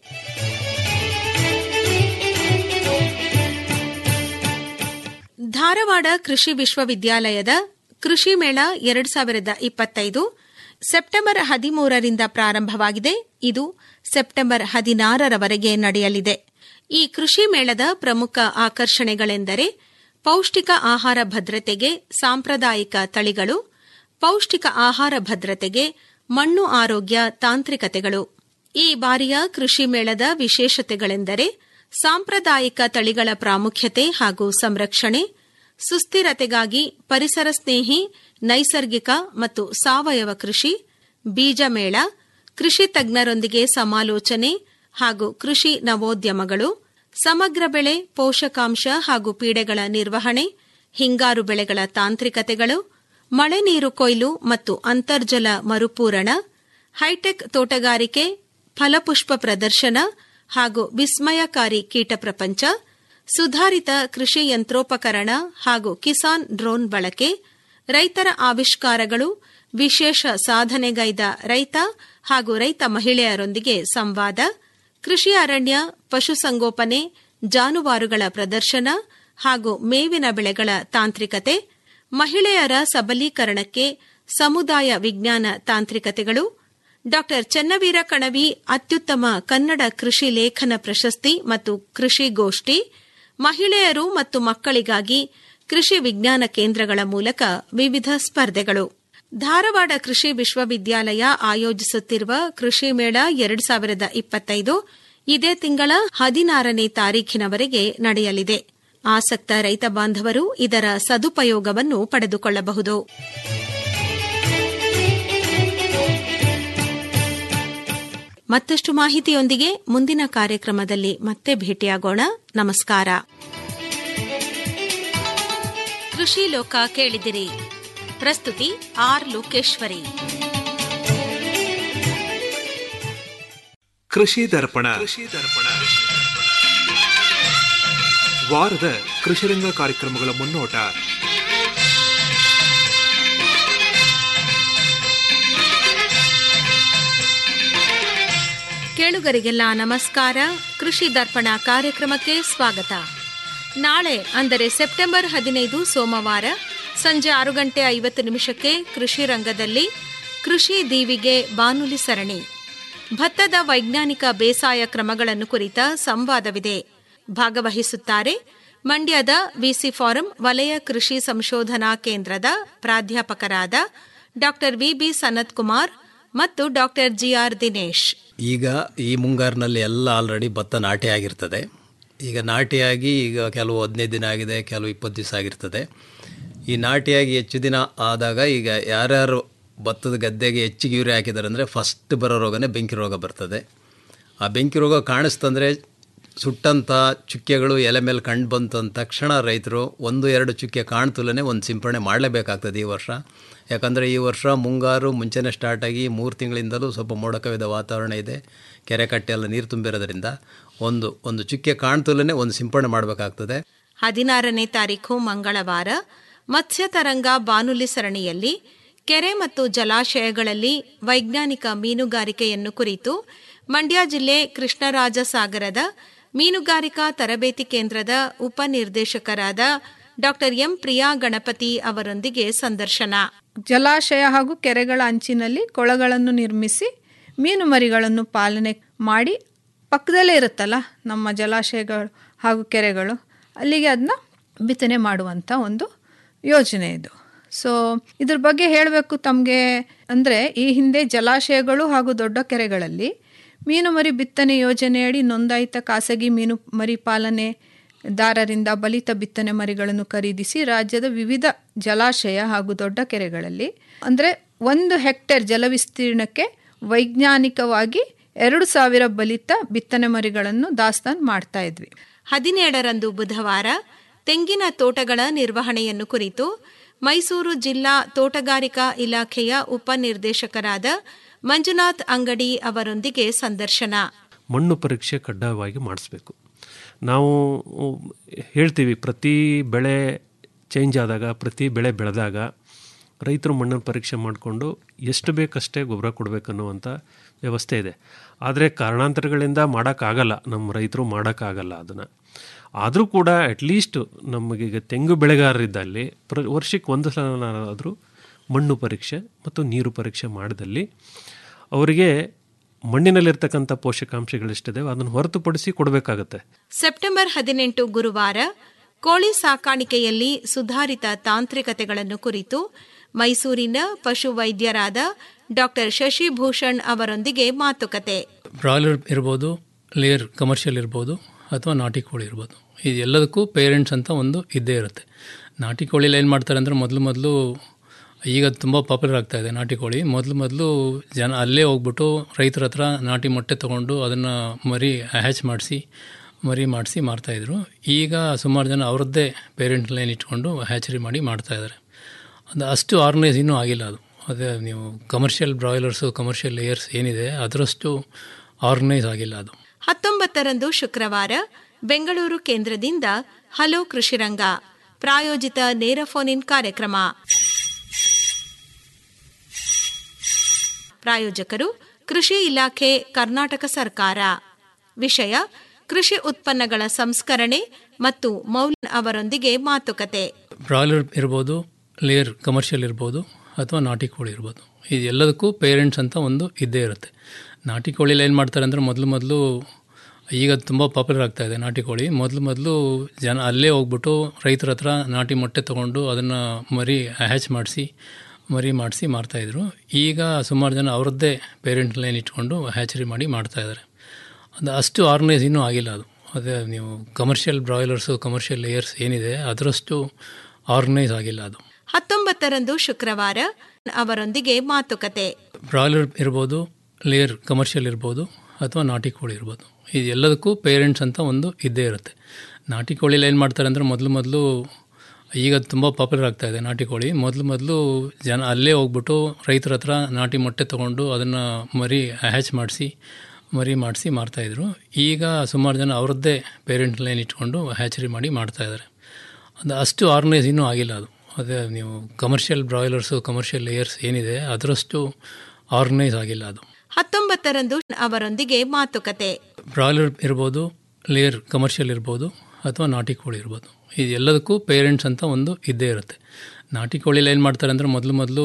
Speaker 16: ಧಾರವಾಡ ಕೃಷಿ ವಿಶ್ವವಿದ್ಯಾಲಯದ ಕೃಷಿ ಮೇಳ ಎರಡು ಸಾವಿರದ ಇಪ್ಪತ್ತೈದು ಸೆಪ್ಟೆಂಬರ್ ಹದಿಮೂರರಿಂದ ಪ್ರಾರಂಭವಾಗಿದೆ ಇದು ಸೆಪ್ಟೆಂಬರ್ ಹದಿನಾರರವರೆಗೆ ನಡೆಯಲಿದೆ ಈ ಕೃಷಿ ಮೇಳದ ಪ್ರಮುಖ ಆಕರ್ಷಣೆಗಳೆಂದರೆ ಪೌಷ್ಟಿಕ ಆಹಾರ ಭದ್ರತೆಗೆ ಸಾಂಪ್ರದಾಯಿಕ ತಳಿಗಳು ಪೌಷ್ಟಿಕ ಆಹಾರ ಭದ್ರತೆಗೆ ಮಣ್ಣು ಆರೋಗ್ಯ ತಾಂತ್ರಿಕತೆಗಳು ಈ ಬಾರಿಯ ಕೃಷಿ ಮೇಳದ ವಿಶೇಷತೆಗಳೆಂದರೆ ಸಾಂಪ್ರದಾಯಿಕ ತಳಿಗಳ ಪ್ರಾಮುಖ್ಯತೆ ಹಾಗೂ ಸಂರಕ್ಷಣೆ ಸುಸ್ಥಿರತೆಗಾಗಿ ಪರಿಸರ ಸ್ನೇಹಿ ನೈಸರ್ಗಿಕ ಮತ್ತು ಸಾವಯವ ಕೃಷಿ ಬೀಜ ಮೇಳ ಕೃಷಿ ತಜ್ಞರೊಂದಿಗೆ ಸಮಾಲೋಚನೆ ಹಾಗೂ ಕೃಷಿ ನವೋದ್ಯಮಗಳು ಸಮಗ್ರ ಬೆಳೆ ಪೋಷಕಾಂಶ ಹಾಗೂ ಪೀಡೆಗಳ ನಿರ್ವಹಣೆ ಹಿಂಗಾರು ಬೆಳೆಗಳ ತಾಂತ್ರಿಕತೆಗಳು ಮಳೆ ನೀರು ಕೊಯ್ಲು ಮತ್ತು ಅಂತರ್ಜಲ ಮರುಪೂರಣ ಹೈಟೆಕ್ ತೋಟಗಾರಿಕೆ ಫಲಪುಷ್ಪ ಪ್ರದರ್ಶನ ಹಾಗೂ ವಿಸ್ಮಯಕಾರಿ ಕೀಟ ಪ್ರಪಂಚ ಸುಧಾರಿತ ಕೃಷಿ ಯಂತ್ರೋಪಕರಣ ಹಾಗೂ ಕಿಸಾನ್ ಡ್ರೋನ್ ಬಳಕೆ ರೈತರ ಆವಿಷ್ಕಾರಗಳು ವಿಶೇಷ ಸಾಧನೆಗೈದ ರೈತ ಹಾಗೂ ರೈತ ಮಹಿಳೆಯರೊಂದಿಗೆ ಸಂವಾದ ಕೃಷಿ ಅರಣ್ಯ ಪಶುಸಂಗೋಪನೆ ಜಾನುವಾರುಗಳ ಪ್ರದರ್ಶನ ಹಾಗೂ ಮೇವಿನ ಬೆಳೆಗಳ ತಾಂತ್ರಿಕತೆ ಮಹಿಳೆಯರ ಸಬಲೀಕರಣಕ್ಕೆ ಸಮುದಾಯ ವಿಜ್ಞಾನ ತಾಂತ್ರಿಕತೆಗಳು ಡಾ ಚನ್ನವೀರ ಕಣವಿ ಅತ್ಯುತ್ತಮ ಕನ್ನಡ ಕೃಷಿ ಲೇಖನ ಪ್ರಶಸ್ತಿ ಮತ್ತು ಕೃಷಿ ಗೋಷ್ಠಿ ಮಹಿಳೆಯರು ಮತ್ತು ಮಕ್ಕಳಿಗಾಗಿ ಕೃಷಿ ವಿಜ್ಞಾನ ಕೇಂದ್ರಗಳ ಮೂಲಕ ವಿವಿಧ ಸ್ಪರ್ಧೆಗಳು ಧಾರವಾಡ ಕೃಷಿ ವಿಶ್ವವಿದ್ಯಾಲಯ ಆಯೋಜಿಸುತ್ತಿರುವ ಕೃಷಿ ಮೇಳ ಎರಡು ಸಾವಿರದ ಇಪ್ಪತ್ತೈದು ಇದೇ ತಿಂಗಳ ಹದಿನಾರನೇ ತಾರೀಖಿನವರೆಗೆ ನಡೆಯಲಿದೆ ಆಸಕ್ತ ರೈತ ಬಾಂಧವರು ಇದರ ಸದುಪಯೋಗವನ್ನು ಪಡೆದುಕೊಳ್ಳಬಹುದು ಮತ್ತಷ್ಟು ಮಾಹಿತಿಯೊಂದಿಗೆ ಮುಂದಿನ ಕಾರ್ಯಕ್ರಮದಲ್ಲಿ ಮತ್ತೆ ಭೇಟಿಯಾಗೋಣ ನಮಸ್ಕಾರ ಕೃಷಿ ಲೋಕ ಕೇಳಿದಿರಿ ಪ್ರಸ್ತುತಿ ಆರ್ ಲೋಕೇಶ್ವರಿ
Speaker 12: ಕೃಷಿ ದರ್ಪಣ ವಾರದ ಕೃಷಿರಂಗ ಕಾರ್ಯಕ್ರಮಗಳ ಮುನ್ನೋಟ
Speaker 16: ಕೇಳುಗರಿಗೆಲ್ಲ ನಮಸ್ಕಾರ ಕೃಷಿ ದರ್ಪಣ ಕಾರ್ಯಕ್ರಮಕ್ಕೆ ಸ್ವಾಗತ ನಾಳೆ ಅಂದರೆ ಸೆಪ್ಟೆಂಬರ್ ಹದಿನೈದು ಸೋಮವಾರ ಸಂಜೆ ಆರು ಗಂಟೆ ಐವತ್ತು ನಿಮಿಷಕ್ಕೆ ಕೃಷಿ ರಂಗದಲ್ಲಿ ಕೃಷಿ ದೀವಿಗೆ ಬಾನುಲಿ ಸರಣಿ ಭತ್ತದ ವೈಜ್ಞಾನಿಕ ಬೇಸಾಯ ಕ್ರಮಗಳನ್ನು ಕುರಿತ ಸಂವಾದವಿದೆ ಭಾಗವಹಿಸುತ್ತಾರೆ ಮಂಡ್ಯದ ವಿಸಿ ಫಾರಂ ವಲಯ ಕೃಷಿ ಸಂಶೋಧನಾ ಕೇಂದ್ರದ ಪ್ರಾಧ್ಯಾಪಕರಾದ ಡಾಕ್ಟರ್ ವಿಬಿ ಸನತ್ ಕುಮಾರ್ ಮತ್ತು ಡಾಕ್ಟರ್ ಜಿಆರ್ ದಿನೇಶ್
Speaker 17: ಈಗ ಈ ಮುಂಗಾರಿನಲ್ಲಿ ಎಲ್ಲ ಆಲ್ರೆಡಿ ಭತ್ತ ನಾಟಿ ಆಗಿರ್ತದೆ ಈಗ ನಾಟಿಯಾಗಿ ಈಗ ಕೆಲವು ಹದಿನೈದು ದಿನ ಆಗಿದೆ ಕೆಲವು ಇಪ್ಪತ್ತು ದಿವಸ ಆಗಿರ್ತದೆ ಈ ನಾಟಿಯಾಗಿ ಹೆಚ್ಚು ದಿನ ಆದಾಗ ಈಗ ಯಾರ್ಯಾರು ಭತ್ತದ ಗದ್ದೆಗೆ ಹೆಚ್ಚಿಗೆ ಯೂರಿ ಹಾಕಿದ್ದಾರೆ ಅಂದರೆ ಫಸ್ಟ್ ಬರೋ ರೋಗನೇ ಬೆಂಕಿ ರೋಗ ಬರ್ತದೆ ಆ ಬೆಂಕಿ ರೋಗ ಕಾಣಿಸ್ತಂದರೆ ಸುಟ್ಟಂಥ ಚುಕ್ಕೆಗಳು ಎಲೆ ಮೇಲೆ ಕಂಡು ಬಂತು ಅಂದ ತಕ್ಷಣ ರೈತರು ಒಂದು ಎರಡು ಚುಕ್ಕೆ ಕಾಣ್ತಲೇ ಒಂದು ಸಿಂಪರಣೆ ಮಾಡಲೇಬೇಕಾಗ್ತದೆ ಈ ವರ್ಷ ಯಾಕಂದರೆ ಈ ವರ್ಷ ಮುಂಗಾರು ಮುಂಚೆನೇ ಸ್ಟಾರ್ಟ್ ಆಗಿ ಮೂರು ತಿಂಗಳಿಂದಲೂ ಸ್ವಲ್ಪ ಮೋಡ ಕವಿದ ವಾತಾವರಣ ಇದೆ ಕೆರೆ ಕಟ್ಟೆ ಎಲ್ಲ ನೀರು ತುಂಬಿರೋದ್ರಿಂದ ಒಂದು ಒಂದು ಚುಕ್ಕೆ ಕಾಣ್ತಲೇ ಒಂದು ಸಿಂಪರಣೆ ಮಾಡಬೇಕಾಗ್ತದೆ
Speaker 16: ಹದಿನಾರನೇ ತಾರೀಖು ಮಂಗಳವಾರ ಮತ್ಸ್ಯ ತರಂಗ ಬಾನುಲಿ ಸರಣಿಯಲ್ಲಿ ಕೆರೆ ಮತ್ತು ಜಲಾಶಯಗಳಲ್ಲಿ ವೈಜ್ಞಾನಿಕ ಮೀನುಗಾರಿಕೆಯನ್ನು ಕುರಿತು ಮಂಡ್ಯ ಜಿಲ್ಲೆ ಕೃಷ್ಣರಾಜ ಸಾಗರದ ಮೀನುಗಾರಿಕಾ ತರಬೇತಿ ಕೇಂದ್ರದ ಉಪನಿರ್ದೇಶಕರಾದ ಡಾಕ್ಟರ್ ಎಂ ಪ್ರಿಯಾ ಗಣಪತಿ ಅವರೊಂದಿಗೆ ಸಂದರ್ಶನ
Speaker 18: ಜಲಾಶಯ ಹಾಗೂ ಕೆರೆಗಳ ಅಂಚಿನಲ್ಲಿ ಕೊಳಗಳನ್ನು ನಿರ್ಮಿಸಿ ಮೀನು ಮರಿಗಳನ್ನು ಪಾಲನೆ ಮಾಡಿ ಪಕ್ಕದಲ್ಲೇ ಇರುತ್ತಲ್ಲ ನಮ್ಮ ಜಲಾಶಯಗಳು ಹಾಗೂ ಕೆರೆಗಳು ಅಲ್ಲಿಗೆ ಅದನ್ನ ಬಿತ್ತನೆ ಮಾಡುವಂಥ ಒಂದು ಯೋಜನೆ ಇದು ಸೊ ಇದ್ರ ಬಗ್ಗೆ ಹೇಳಬೇಕು ತಮಗೆ ಅಂದರೆ ಈ ಹಿಂದೆ ಜಲಾಶಯಗಳು ಹಾಗೂ ದೊಡ್ಡ ಕೆರೆಗಳಲ್ಲಿ ಮೀನು ಮರಿ ಬಿತ್ತನೆ ಯೋಜನೆಯಡಿ ನೋಂದಾಯಿತ ಖಾಸಗಿ ಮೀನು ಮರಿ ಪಾಲನೆ ದಾರರಿಂದ ಬಲಿತ ಬಿತ್ತನೆ ಮರಿಗಳನ್ನು ಖರೀದಿಸಿ ರಾಜ್ಯದ ವಿವಿಧ ಜಲಾಶಯ ಹಾಗೂ ದೊಡ್ಡ ಕೆರೆಗಳಲ್ಲಿ ಅಂದರೆ ಒಂದು ಹೆಕ್ಟೇರ್ ಜಲವಿಸ್ತೀರ್ಣಕ್ಕೆ ವೈಜ್ಞಾನಿಕವಾಗಿ ಎರಡು ಸಾವಿರ ಬಲಿತ ಬಿತ್ತನೆ ಮರಿಗಳನ್ನು ದಾಸ್ತಾನು ಮಾಡ್ತಾ ಇದ್ವಿ
Speaker 16: ಹದಿನೇಳರಂದು ಬುಧವಾರ ತೆಂಗಿನ ತೋಟಗಳ ನಿರ್ವಹಣೆಯನ್ನು ಕುರಿತು ಮೈಸೂರು ಜಿಲ್ಲಾ ತೋಟಗಾರಿಕಾ ಇಲಾಖೆಯ ಉಪನಿರ್ದೇಶಕರಾದ ಮಂಜುನಾಥ್ ಅಂಗಡಿ ಅವರೊಂದಿಗೆ ಸಂದರ್ಶನ
Speaker 19: ಮಣ್ಣು ಪರೀಕ್ಷೆ ಕಡ್ಡಾಯವಾಗಿ ಮಾಡಿಸ್ಬೇಕು ನಾವು ಹೇಳ್ತೀವಿ ಪ್ರತಿ ಬೆಳೆ ಚೇಂಜ್ ಆದಾಗ ಪ್ರತಿ ಬೆಳೆ ಬೆಳೆದಾಗ ರೈತರು ಮಣ್ಣನ್ನು ಪರೀಕ್ಷೆ ಮಾಡಿಕೊಂಡು ಎಷ್ಟು ಬೇಕಷ್ಟೇ ಗೊಬ್ಬರ ಕೊಡಬೇಕನ್ನುವಂಥ ವ್ಯವಸ್ಥೆ ಇದೆ ಆದರೆ ಕಾರಣಾಂತರಗಳಿಂದ ಮಾಡೋಕ್ಕಾಗಲ್ಲ ನಮ್ಮ ರೈತರು ಮಾಡೋಕ್ಕಾಗಲ್ಲ ಅದನ್ನು ಆದರೂ ಕೂಡ ಅಟ್ಲೀಸ್ಟ್ ನಮಗೀಗ ತೆಂಗು ಬೆಳೆಗಾರರಿದ್ದಲ್ಲಿ ಪ್ರ ವರ್ಷಕ್ಕೆ ಒಂದು ಸಲನಾದರೂ ಮಣ್ಣು ಪರೀಕ್ಷೆ ಮತ್ತು ನೀರು ಪರೀಕ್ಷೆ ಮಾಡಿದಲ್ಲಿ ಅವರಿಗೆ ಮಣ್ಣಿನಲ್ಲಿರ್ತಕ್ಕಂಥ ಪೋಷಕಾಂಶಗಳೆಷ್ಟಿದೆ ಅದನ್ನು ಹೊರತುಪಡಿಸಿ ಕೊಡಬೇಕಾಗತ್ತೆ
Speaker 16: ಸೆಪ್ಟೆಂಬರ್ ಹದಿನೆಂಟು ಗುರುವಾರ ಕೋಳಿ ಸಾಕಾಣಿಕೆಯಲ್ಲಿ ಸುಧಾರಿತ ತಾಂತ್ರಿಕತೆಗಳನ್ನು ಕುರಿತು ಮೈಸೂರಿನ ಪಶು ವೈದ್ಯರಾದ ಡಾಕ್ಟರ್ ಶಶಿಭೂಷಣ್ ಅವರೊಂದಿಗೆ ಮಾತುಕತೆ
Speaker 17: ಬ್ರಾಯ್ಲರ್ ಇರ್ಬೋದು ಲೇಯರ್ ಕಮರ್ಷಿಯಲ್ ಇರ್ಬೋದು ಅಥವಾ ನಾಟಿ ಕೋಳಿ ಇರ್ಬೋದು ಇದು ಎಲ್ಲದಕ್ಕೂ ಪೇರೆಂಟ್ಸ್ ಅಂತ ಒಂದು ಇದ್ದೇ ಇರುತ್ತೆ ನಾಟಿ ಕೋಳಿಲಿ ಏನು ಮಾಡ್ತಾರೆ ಅಂದರೆ ಮೊದಲು ಮೊದಲು ಈಗ ತುಂಬ ಪಾಪ್ಯುಲರ್ ಆಗ್ತಾ ಇದೆ ನಾಟಿ ಕೋಳಿ ಮೊದಲು ಮೊದಲು ಜನ ಅಲ್ಲೇ ಹೋಗ್ಬಿಟ್ಟು ರೈತರ ಹತ್ರ ನಾಟಿ ಮೊಟ್ಟೆ ತೊಗೊಂಡು ಅದನ್ನು ಮರಿ ಹ್ಯಾಚ್ ಮಾಡಿಸಿ ಮರಿ ಮಾಡಿಸಿ ಮಾರ್ತಾಯಿದ್ರು ಈಗ ಸುಮಾರು ಜನ ಅವರದ್ದೇ ಪೇರೆಂಟ್ ಲೈನ್ ಇಟ್ಕೊಂಡು ಹ್ಯಾಚರಿ ಮಾಡಿ ಮಾಡ್ತಾಯಿದ್ದಾರೆ ಅದು ಅಷ್ಟು ಆರ್ಗನೈಸ್ ಇನ್ನೂ ಆಗಿಲ್ಲ ಅದು ಅದೇ ನೀವು ಕಮರ್ಷಿಯಲ್ ಬ್ರಾಯ್ಲರ್ಸು ಕಮರ್ಷಿಯಲ್ ಲೇಯರ್ಸ್ ಏನಿದೆ ಅದರಷ್ಟು ಆರ್ಗನೈಸ್ ಆಗಿಲ್ಲ ಅದು
Speaker 16: ಹತ್ತೊಂಬತ್ತರಂದು ಶುಕ್ರವಾರ ಬೆಂಗಳೂರು ಕೇಂದ್ರದಿಂದ ಹಲೋ ಕೃಷಿರಂಗ ಪ್ರಾಯೋಜಿತ ನೇರ ಫೋನ್ ಇನ್ ಕಾರ್ಯಕ್ರಮ ಪ್ರಾಯೋಜಕರು ಕೃಷಿ ಇಲಾಖೆ ಕರ್ನಾಟಕ ಸರ್ಕಾರ ವಿಷಯ ಕೃಷಿ ಉತ್ಪನ್ನಗಳ ಸಂಸ್ಕರಣೆ ಮತ್ತು ಮೌಲ್ಯ ಅವರೊಂದಿಗೆ ಮಾತುಕತೆ
Speaker 17: ಬ್ರಾಯ್ಲರ್ ಇರ್ಬೋದು ಲೇಯರ್ ಕಮರ್ಷಿಯಲ್ ಇರ್ಬೋದು ಅಥವಾ ನಾಟಿ ಕೋಳಿ ಇರ್ಬೋದು ಇದು ಎಲ್ಲದಕ್ಕೂ ಪೇರೆಂಟ್ಸ್ ಅಂತ ಒಂದು ಇದ್ದೇ ಇರುತ್ತೆ ನಾಟಿ ಕೋಳಿಲಿ ಏನು ಮಾಡ್ತಾರೆ ಅಂದರೆ ಮೊದಲು ಮೊದಲು ಈಗ ತುಂಬ ಪಾಪ್ಯುಲರ್ ಆಗ್ತಾ ಇದೆ ನಾಟಿ ಕೋಳಿ ಮೊದಲು ಮೊದಲು ಜನ ಅಲ್ಲೇ ಹೋಗ್ಬಿಟ್ಟು ರೈತರ ಹತ್ರ ನಾಟಿ ಮೊಟ್ಟೆ ತೊಗೊಂಡು ಅದನ್ನು ಮರಿ ಹ್ಯಾಚ್ ಮಾಡಿಸಿ ಮರಿ ಮಾಡಿಸಿ ಮಾರ್ತಾಯಿದ್ರು ಈಗ ಸುಮಾರು ಜನ ಅವರದ್ದೇ ಪೇರೆಂಟ್ ಲೈನ್ ಇಟ್ಕೊಂಡು ಹ್ಯಾಚರಿ ಮಾಡಿ ಮಾಡ್ತಾಯಿದ್ದಾರೆ ಅದು ಅಷ್ಟು ಆರ್ಗನೈಸ್ ಇನ್ನೂ ಆಗಿಲ್ಲ ಅದು ಅದೇ ನೀವು ಕಮರ್ಷಿಯಲ್ ಬ್ರಾಯ್ಲರ್ಸು ಕಮರ್ಷಿಯಲ್ ಲೇಯರ್ಸ್ ಏನಿದೆ ಅದರಷ್ಟು ಆರ್ಗನೈಸ್ ಆಗಿಲ್ಲ ಅದು
Speaker 16: ಹತ್ತೊಂಬತ್ತರಂದು ಶುಕ್ರವಾರ ಅವರೊಂದಿಗೆ ಮಾತುಕತೆ
Speaker 17: ಬ್ರಾಯ್ಲರ್ ಇರ್ಬೋದು ಲೇಯರ್ ಕಮರ್ಷಿಯಲ್ ಇರ್ಬೋದು ಅಥವಾ ನಾಟಿ ಕೋಳಿ ಇರ್ಬೋದು ಇದು ಎಲ್ಲದಕ್ಕೂ ಪೇರೆಂಟ್ಸ್ ಅಂತ ಒಂದು ಇದ್ದೇ ಇರುತ್ತೆ ನಾಟಿ ಕೋಳಿಲಿ ಏನು ಮಾಡ್ತಾರೆ ಅಂದರೆ ಮೊದಲು ಮೊದಲು ಈಗ ತುಂಬ ಪಾಪ್ಯುಲರ್ ಆಗ್ತಾ ಇದೆ ನಾಟಿ ಕೋಳಿ ಮೊದಲು ಮೊದಲು ಜನ ಅಲ್ಲೇ ಹೋಗ್ಬಿಟ್ಟು ರೈತರ ಹತ್ರ ನಾಟಿ ಮೊಟ್ಟೆ ತೊಗೊಂಡು ಅದನ್ನು ಮರಿ ಹ್ಯಾಚ್ ಮಾಡಿಸಿ ಮರಿ ಮಾಡಿಸಿ ಮಾರ್ತಾಯಿದ್ರು ಈಗ ಸುಮಾರು ಜನ ಅವರದ್ದೇ ಪೇರೆಂಟ್ ಲೈನ್ ಇಟ್ಕೊಂಡು ಹ್ಯಾಚರಿ ಮಾಡಿ ಮಾಡ್ತಾಯಿದ್ದಾರೆ ಅದು ಅಷ್ಟು ಆರ್ಗನೈಸ್ ಇನ್ನೂ ಆಗಿಲ್ಲ ಅದು ಅದೇ ನೀವು ಕಮರ್ಷಿಯಲ್ ಬ್ರಾಯ್ಲರ್ಸು ಕಮರ್ಷಿಯಲ್ ಲೇಯರ್ಸ್ ಏನಿದೆ ಅದರಷ್ಟು ಆರ್ಗನೈಸ್ ಆಗಿಲ್ಲ ಅದು
Speaker 16: ಹತ್ತೊಂಬತ್ತರಂದು ಅವರೊಂದಿಗೆ ಮಾತುಕತೆ
Speaker 17: ಬ್ರಾಯ್ಲರ್ ಇರ್ಬೋದು ಲೇಯರ್ ಕಮರ್ಷಿಯಲ್ ಇರ್ಬೋದು ಅಥವಾ ನಾಟಿ ಕೋಳಿ ಇರ್ಬೋದು ಇದು ಎಲ್ಲದಕ್ಕೂ ಪೇರೆಂಟ್ಸ್ ಅಂತ ಒಂದು ಇದ್ದೇ ಇರುತ್ತೆ ನಾಟಿ ಕೋಳಿಲಿ ಏನು ಮಾಡ್ತಾರೆ ಅಂದರೆ ಮೊದಲು ಮೊದಲು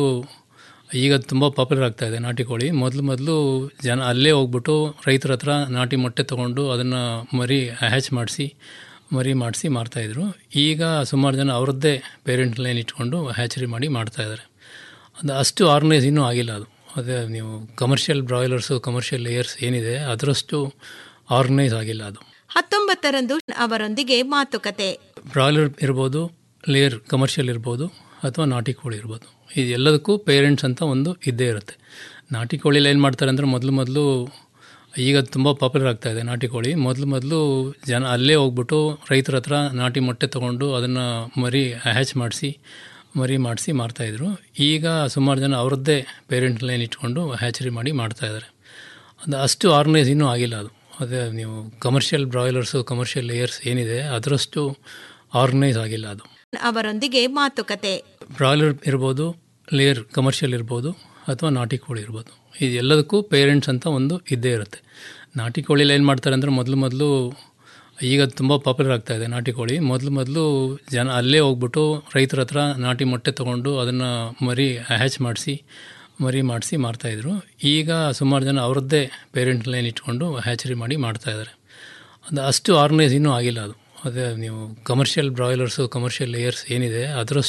Speaker 17: ಈಗ ತುಂಬ ಪಾಪ್ಯುಲರ್ ಆಗ್ತಾ ಇದೆ ನಾಟಿ ಕೋಳಿ ಮೊದಲು ಮೊದಲು ಜನ ಅಲ್ಲೇ ಹೋಗ್ಬಿಟ್ಟು ರೈತರ ಹತ್ರ ನಾಟಿ ಮೊಟ್ಟೆ ತೊಗೊಂಡು ಅದನ್ನು ಮರಿ ಹ್ಯಾಚ್ ಮಾಡಿಸಿ ಮರಿ ಮಾಡಿಸಿ ಮಾರ್ತಾಯಿದ್ರು ಈಗ ಸುಮಾರು ಜನ ಅವರದ್ದೇ ಪೇರೆಂಟ್ ಲೈನ್ ಇಟ್ಕೊಂಡು ಹ್ಯಾಚರಿ ಮಾಡಿ ಮಾಡ್ತಾಯಿದ್ದಾರೆ ಅದು ಅಷ್ಟು ಆರ್ಗನೈಸ್ ಇನ್ನೂ ಆಗಿಲ್ಲ ಅದು ಅದೇ ನೀವು ಕಮರ್ಷಿಯಲ್ ಬ್ರಾಯ್ಲರ್ಸು ಕಮರ್ಷಿಯಲ್ ಲೇಯರ್ಸ್ ಏನಿದೆ ಅದರಷ್ಟು ಆರ್ಗನೈಸ್ ಆಗಿಲ್ಲ ಅದು
Speaker 16: ಹತ್ತೊಂಬತ್ತರಂದು ಅವರೊಂದಿಗೆ ಮಾತುಕತೆ
Speaker 17: ಬ್ರಾಯ್ಲರ್ ಇರ್ಬೋದು ಲೇಯರ್ ಕಮರ್ಷಿಯಲ್ ಇರ್ಬೋದು ಅಥವಾ ನಾಟಿ ಕೋಳಿ ಇರ್ಬೋದು ಇದು ಎಲ್ಲದಕ್ಕೂ ಪೇರೆಂಟ್ಸ್ ಅಂತ ಒಂದು ಇದ್ದೇ ಇರುತ್ತೆ ನಾಟಿ ಕೋಳಿಲಿ ಏನು ಮಾಡ್ತಾರೆ ಅಂದರೆ ಮೊದಲು ಮೊದಲು ಈಗ ತುಂಬ ಪಾಪ್ಯುಲರ್ ಆಗ್ತಾ ಇದೆ ನಾಟಿ ಕೋಳಿ ಮೊದಲು ಮೊದಲು ಜನ ಅಲ್ಲೇ ಹೋಗ್ಬಿಟ್ಟು ರೈತರ ಹತ್ರ ನಾಟಿ ಮೊಟ್ಟೆ ತೊಗೊಂಡು ಅದನ್ನು ಮರಿ ಹ್ಯಾಚ್ ಮಾಡಿಸಿ ಮರಿ ಮಾಡಿಸಿ ಮಾರ್ತಾಯಿದ್ರು ಈಗ ಸುಮಾರು ಜನ ಅವರದ್ದೇ ಪೇರೆಂಟ್ ಲೈನ್ ಇಟ್ಕೊಂಡು ಹ್ಯಾಚರಿ ಮಾಡಿ ಮಾಡ್ತಾಯಿದ್ದಾರೆ ಅದು ಅಷ್ಟು ಆರ್ಗನೈಸ್ ಇನ್ನೂ ಆಗಿಲ್ಲ ಅದು ಅದೇ ನೀವು ಕಮರ್ಷಿಯಲ್ ಬ್ರಾಯ್ಲರ್ಸು ಕಮರ್ಷಿಯಲ್ ಲೇಯರ್ಸ್ ಏನಿದೆ ಅದರಷ್ಟು ಆರ್ಗನೈಸ್ ಆಗಿಲ್ಲ ಅದು
Speaker 16: ಅವರೊಂದಿಗೆ ಮಾತುಕತೆ
Speaker 17: ಬ್ರಾಯ್ಲರ್ ಇರ್ಬೋದು ಲೇಯರ್ ಕಮರ್ಷಿಯಲ್ ಇರ್ಬೋದು ಅಥವಾ ನಾಟಿ ಕೋಳಿ ಇರ್ಬೋದು ಇದು ಎಲ್ಲದಕ್ಕೂ ಪೇರೆಂಟ್ಸ್ ಅಂತ ಒಂದು ಇದ್ದೇ ಇರುತ್ತೆ ನಾಟಿ ಕೋಳಿಲಿ ಏನು ಮಾಡ್ತಾರೆ ಅಂದರೆ ಮೊದಲು ಮೊದಲು ಈಗ ತುಂಬ ಪಾಪ್ಯುಲರ್ ಆಗ್ತಾ ಇದೆ ನಾಟಿ ಕೋಳಿ ಮೊದಲು ಮೊದಲು ಜನ ಅಲ್ಲೇ ಹೋಗ್ಬಿಟ್ಟು ರೈತರ ಹತ್ರ ನಾಟಿ ಮೊಟ್ಟೆ ತೊಗೊಂಡು ಅದನ್ನು ಮರಿ ಹ್ಯಾಚ್ ಮಾಡಿಸಿ ಮರಿ ಮಾಡಿಸಿ ಮಾರ್ತಾಯಿದ್ರು ಈಗ ಸುಮಾರು ಜನ ಅವರದ್ದೇ ಪೇರೆಂಟ್ ಲೈನ್ ಇಟ್ಕೊಂಡು ಹ್ಯಾಚರಿ ಮಾಡಿ ಮಾಡ್ತಾಯಿದ್ದಾರೆ ಅದು ಅಷ್ಟು ಆರ್ಗನೈಸ್ ಇನ್ನೂ ಆಗಿಲ್ಲ ಅದು ಅದೇ ನೀವು ಕಮರ್ಷಿಯಲ್ ಬ್ರಾಯ್ಲರ್ಸು ಕಮರ್ಷಿಯಲ್ ಲೇಯರ್ಸ್ ಏನಿದೆ ಅದರಷ್ಟು